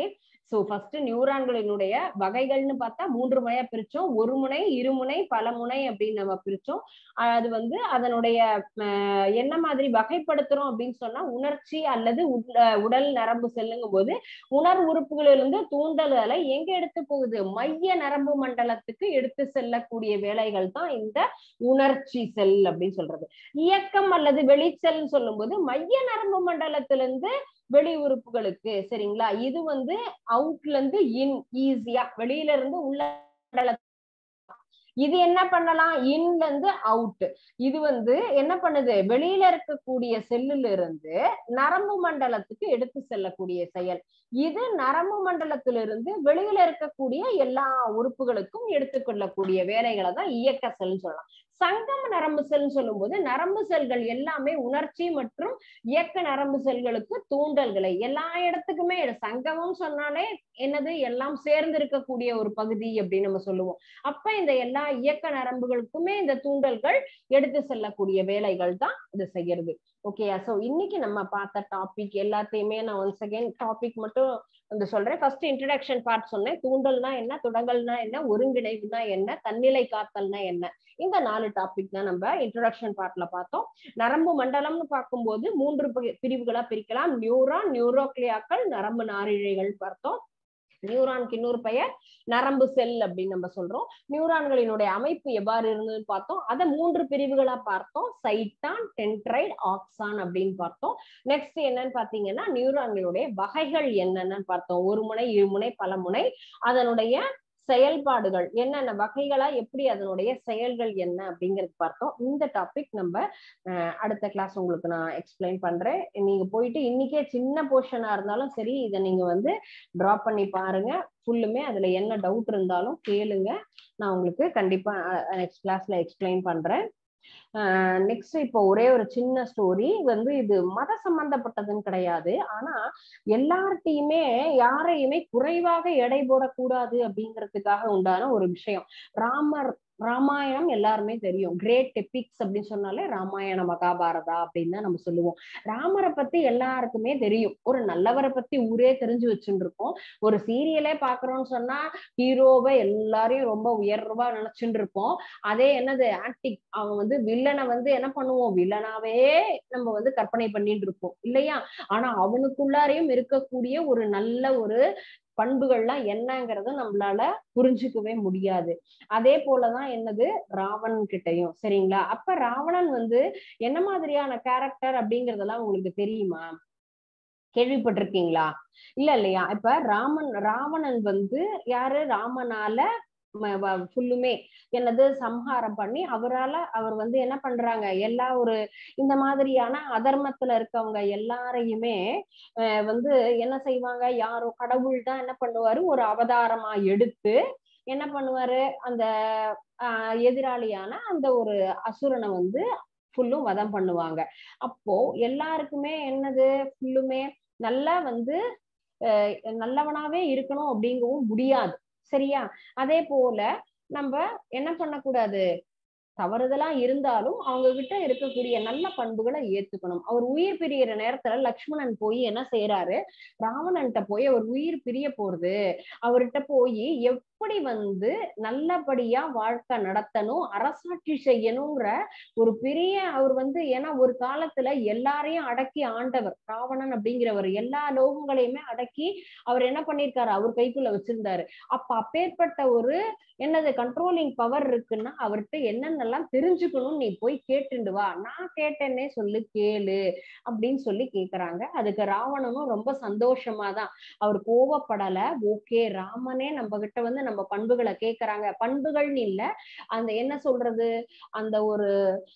Speaker 1: சோ ஃபர்ஸ்ட் நியூரான்களினுடைய வகைகள்னு பார்த்தா மூன்று முறையா பிரிச்சோம் ஒரு முனை இருமுனை பல முனை அப்படின்னு நம்ம பிரிச்சோம் அது வந்து அதனுடைய என்ன மாதிரி வகைப்படுத்துறோம் அப்படின்னு சொன்னா உணர்ச்சி அல்லது உடல் நரம்பு செல்லுங்கும் போது உணர் உறுப்புகளிலிருந்து தூண்டல்களை எங்க எடுத்து போகுது மைய நரம்பு மண்டலத்துக்கு எடுத்து செல்லக்கூடிய வேலைகள் தான் இந்த உணர்ச்சி செல் அப்படின்னு சொல்றது இயக்கம் அல்லது வெளிச்செல் சொல்லும் போது மைய நரம்பு மண்டலத்திலிருந்து வெளி உறுப்புகளுக்கு சரிங்களா இது வந்து அவுட்ல இருந்து இன் ஈஸியா வெளியில இருந்து உள்ள இது என்ன பண்ணலாம் இன்ல இருந்து அவுட் இது வந்து என்ன பண்ணுது வெளியில இருக்கக்கூடிய செல்லுல இருந்து நரம்பு மண்டலத்துக்கு எடுத்து செல்லக்கூடிய செயல் இது நரம்பு மண்டலத்திலிருந்து வெளியில இருக்கக்கூடிய எல்லா உறுப்புகளுக்கும் எடுத்துக்கொள்ளக்கூடிய வேலைகளை தான் இயக்க செல்னு சொல்லலாம் சங்கம நரம்பு செல்னு சொல்லும் போது நரம்பு செல்கள் எல்லாமே உணர்ச்சி மற்றும் இயக்க நரம்பு செல்களுக்கு தூண்டல்களை எல்லா இடத்துக்குமே சங்கமம் சொன்னாலே என்னது எல்லாம் சேர்ந்து இருக்கக்கூடிய ஒரு பகுதி அப்படின்னு நம்ம சொல்லுவோம் அப்ப இந்த எல்லா இயக்க நரம்புகளுக்குமே இந்த தூண்டல்கள் எடுத்து செல்லக்கூடிய வேலைகள் தான் இது செய்யறது ஓகேயா சோ இன்னைக்கு நம்ம பார்த்த டாபிக் எல்லாத்தையுமே நான் ஒன்ஸ் அகைன் டாபிக் மட்டும் வந்து சொல்றேன் ஃபர்ஸ்ட் இன்ட்ரடக்ஷன் பார்ட் சொன்னேன் தூண்டல்னா என்ன துடங்கல்னா என்ன ஒருங்கிணைவுனா என்ன தன்னிலை காத்தல்னா என்ன இந்த நாலு டாபிக் தான் நம்ம இன்ட்ரடக்ஷன் பார்ட்ல பார்த்தோம் நரம்பு மண்டலம்னு பார்க்கும்போது மூன்று பிரிவுகளா பிரிக்கலாம் நியூரான் நியூரோக்ளியாக்கள் நரம்பு நாரிழைகள் பார்த்தோம் நியூரானுக்கு இன்னொரு பெயர் நரம்பு செல் அப்படின்னு நம்ம சொல்றோம் நியூரான்களினுடைய அமைப்பு எவ்வாறு இருந்ததுன்னு பார்த்தோம் அதை மூன்று பிரிவுகளா பார்த்தோம் சைட்டான் டென்ட்ரைட் ஆக்சான் அப்படின்னு பார்த்தோம் நெக்ஸ்ட் என்னன்னு பாத்தீங்கன்னா நியூரான்களுடைய வகைகள் என்னென்னு பார்த்தோம் ஒரு முனை இருமுனை பல முனை அதனுடைய செயல்பாடுகள் என்னென்ன வகைகளா எப்படி அதனுடைய செயல்கள் என்ன அப்படிங்கிறது பார்த்தோம் இந்த டாபிக் நம்ம அடுத்த கிளாஸ் உங்களுக்கு நான் எக்ஸ்பிளைன் பண்றேன் நீங்க போயிட்டு இன்னைக்கே சின்ன போர்ஷனா இருந்தாலும் சரி இதை நீங்க வந்து டிராப் பண்ணி பாருங்க ஃபுல்லுமே அதுல என்ன டவுட் இருந்தாலும் கேளுங்க நான் உங்களுக்கு கண்டிப்பா நெக்ஸ்ட் கிளாஸ்ல எக்ஸ்பிளைன் பண்றேன் நெக்ஸ்ட் இப்போ ஒரே ஒரு சின்ன ஸ்டோரி வந்து இது மத சம்பந்தப்பட்டதுன்னு கிடையாது ஆனா எல்லார்ட்டையுமே யாரையுமே குறைவாக எடை போடக்கூடாது அப்படிங்கிறதுக்காக உண்டான ஒரு விஷயம் ராமர் ராமாயணம் எல்லாருமே தெரியும் கிரேட் எபிக்ஸ் அப்படின்னு சொன்னாலே ராமாயண மகாபாரதா அப்படின்னு தான் நம்ம சொல்லுவோம் ராமரை பத்தி எல்லாருக்குமே தெரியும் ஒரு நல்லவரை பத்தி ஊரே தெரிஞ்சு வச்சுட்டு இருக்கோம் ஒரு சீரியலே பாக்குறோம்னு சொன்னா ஹீரோவை எல்லாரையும் ரொம்ப உயர்வா நினைச்சுட்டு இருப்போம் அதே என்னது ஆக்டிக் அவன் வந்து வில்லனை வந்து என்ன பண்ணுவோம் வில்லனாவே நம்ம வந்து கற்பனை பண்ணிட்டு இருப்போம் இல்லையா ஆனா அவனுக்குள்ளாரையும் இருக்கக்கூடிய ஒரு நல்ல ஒரு பண்புகள்லாம் என்னங்கிறத நம்மளால புரிஞ்சுக்கவே முடியாது அதே போலதான் என்னது ராவணன் கிட்டையும் சரிங்களா அப்ப ராவணன் வந்து என்ன மாதிரியான கேரக்டர் அப்படிங்கறதெல்லாம் உங்களுக்கு தெரியுமா கேள்விப்பட்டிருக்கீங்களா இல்ல இல்லையா இப்ப ராமன் ராவணன் வந்து யாரு ராமனால ஃபுல்லுமே என்னது சம்ஹாரம் பண்ணி அவரால அவர் வந்து என்ன பண்றாங்க எல்லா ஒரு இந்த மாதிரியான அதர்மத்துல இருக்கவங்க எல்லாரையுமே வந்து என்ன செய்வாங்க யாரோ கடவுள் தான் என்ன பண்ணுவாரு ஒரு அவதாரமா எடுத்து என்ன பண்ணுவாரு அந்த ஆஹ் எதிராளியான அந்த ஒரு அசுரனை வந்து ஃபுல்லும் வதம் பண்ணுவாங்க அப்போ எல்லாருக்குமே என்னது ஃபுல்லுமே நல்லா வந்து நல்லவனாவே இருக்கணும் அப்படிங்கவும் முடியாது சரியா அதே போல நம்ம என்ன பண்ணக்கூடாது தவறுதலா இருந்தாலும் அவங்க கிட்ட இருக்கக்கூடிய நல்ல பண்புகளை ஏத்துக்கணும் அவர் உயிர் பிரியற நேரத்துல லக்ஷ்மணன் போய் என்ன செய்யறாரு ராவணன்ட்ட போய் அவர் உயிர் பிரிய போறது அவர்கிட்ட போய் எப்படி வந்து நல்லபடியா வாழ்க்கை நடத்தணும் அரசாட்சி செய்யணுங்கிற ஒரு பெரிய அவர் வந்து ஏன்னா ஒரு காலத்துல எல்லாரையும் அடக்கி ஆண்டவர் ராவணன் அப்படிங்கிறவர் எல்லா லோகங்களையுமே அடக்கி அவர் என்ன பண்ணிருக்காரு அவர் கைக்குள்ள வச்சிருந்தாரு அப்ப அப்பேற்பட்ட ஒரு என்னது கண்ட்ரோலிங் பவர் இருக்குன்னா அவர்கிட்ட என்னென்னலாம் தெரிஞ்சுக்கணும் நீ போய் கேட்டுண்டு வா நான் கேட்டேன்னே சொல்லு கேளு அப்படின்னு சொல்லி கேக்குறாங்க அதுக்கு ராவணனும் ரொம்ப சந்தோஷமா தான் அவர் கோவப்படல ஓகே ராமனே நம்ம கிட்ட வந்து நம்ம பண்புகளை கேக்குறாங்க பண்புகள்னு இல்ல அந்த என்ன சொல்றது அந்த ஒரு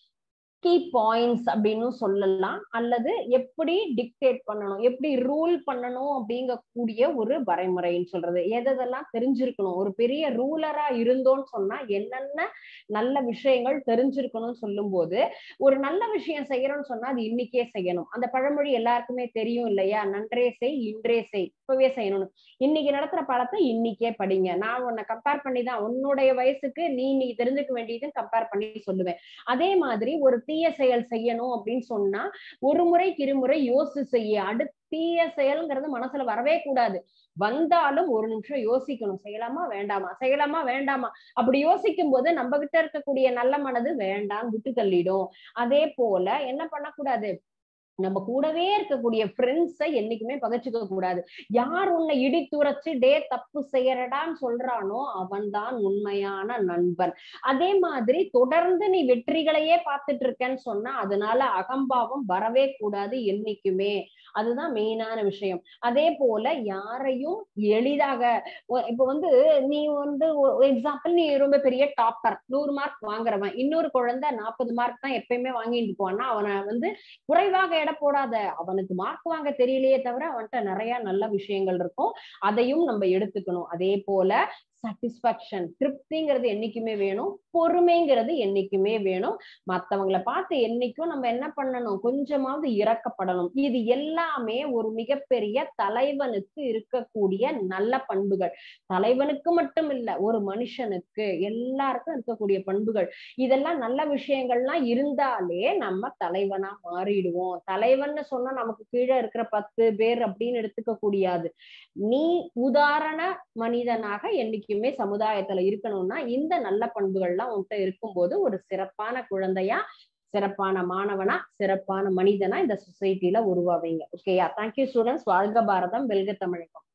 Speaker 1: கீ பாயிண்ட்ஸ் அப்படின்னு சொல்லலாம் அல்லது எப்படி டிக்டேட் பண்ணணும் எப்படி ரூல் பண்ணணும் அப்படிங்கக்கூடிய ஒரு வரைமுறைன்னு சொல்றது எதெல்லாம் தெரிஞ்சிருக்கணும் ஒரு பெரிய ரூலரா இருந்தோம்னு சொன்னா என்னென்ன நல்ல விஷயங்கள் தெரிஞ்சிருக்கணும்னு சொல்லும் போது ஒரு நல்ல விஷயம் செய்யறோம்னு சொன்னா அது இன்னைக்கே செய்யணும் அந்த பழமொழி எல்லாருக்குமே தெரியும் இல்லையா நன்றே செய் இன்றே செய் இப்பவே செய்யணும் இன்னைக்கு நடத்துற படத்தை இன்னைக்கே படிங்க நான் உன்னை கம்பேர் பண்ணி தான் உன்னுடைய வயசுக்கு நீ இன்னைக்கு தெரிஞ்சுக்க வேண்டியது கம்பேர் பண்ணி சொல்லுவேன் அதே மாதிரி ஒரு தீய செயல் செய்யணும் அப்படின்னு சொன்னா ஒரு முறைக்கு இருமுறை யோசிச்சு செய்ய அடுத்து தீய செயல்ங்கிறது மனசுல வரவே கூடாது வந்தாலும் ஒரு நிமிஷம் யோசிக்கணும் செய்யலாமா வேண்டாமா செய்யலாமா வேண்டாமா அப்படி யோசிக்கும் போது நம்ம கிட்ட இருக்கக்கூடிய நல்ல மனது வேண்டாம் விட்டு தள்ளிடும் அதே போல என்ன பண்ணக்கூடாது நம்ம கூடவே இருக்கக்கூடிய ஃப்ரெண்ட்ஸை என்னைக்குமே பகச்சுக்க கூடாது யார் உன்னை இடித்துரைச்சு டே தப்பு செய்யறடான்னு சொல்றானோ அவன்தான் உண்மையான நண்பன் அதே மாதிரி தொடர்ந்து நீ வெற்றிகளையே பார்த்துட்டு இருக்கேன்னு சொன்னா அதனால அகம்பாவம் வரவே கூடாது என்னைக்குமே அதுதான் மெயினான விஷயம் அதே போல யாரையும் எளிதாக இப்ப வந்து நீ வந்து எக்ஸாம்பிள் நீ ரொம்ப பெரிய டாப்பர் நூறு மார்க் வாங்குறவன் இன்னொரு குழந்தை நாற்பது மார்க் தான் எப்பயுமே வாங்கிட்டு போவான்னா அவனை வந்து குறைவாக எடை போடாத அவனுக்கு மார்க் வாங்க தெரியலையே தவிர அவன்கிட்ட நிறைய நல்ல விஷயங்கள் இருக்கும் அதையும் நம்ம எடுத்துக்கணும் அதே போல சாட்டிஸ்பாக்சன் திருப்திங்கிறது என்னைக்குமே வேணும் பொறுமைங்கிறது என்னைக்குமே வேணும் மத்தவங்களை பார்த்து என்னைக்கும் நம்ம என்ன பண்ணணும் கொஞ்சமாவது இறக்கப்படணும் இது எல்லாமே ஒரு மிகப்பெரிய தலைவனுக்கு இருக்கக்கூடிய நல்ல பண்புகள் தலைவனுக்கு மட்டும் இல்ல ஒரு மனுஷனுக்கு எல்லாருக்கும் இருக்கக்கூடிய பண்புகள் இதெல்லாம் நல்ல விஷயங்கள்லாம் இருந்தாலே நம்ம தலைவனா மாறிடுவோம் தலைவன்னு சொன்னா நமக்கு கீழே இருக்கிற பத்து பேர் அப்படின்னு எடுத்துக்க கூடியாது நீ உதாரண மனிதனாக என்னைக்குமே சமுதாயத்துல இருக்கணும்னா இந்த நல்ல பண்புகள்லாம் உன்கிட்ட இருக்கும்போது ஒரு சிறப்பான குழந்தையா சிறப்பான மாணவனா சிறப்பான மனிதனா இந்த சொசைட்டில உருவாவீங்க ஓகேயா தேங்க்யூ ஸ்டூடெண்ட்ஸ் வாழ்க பாரதம் வெல்க தமிழகம்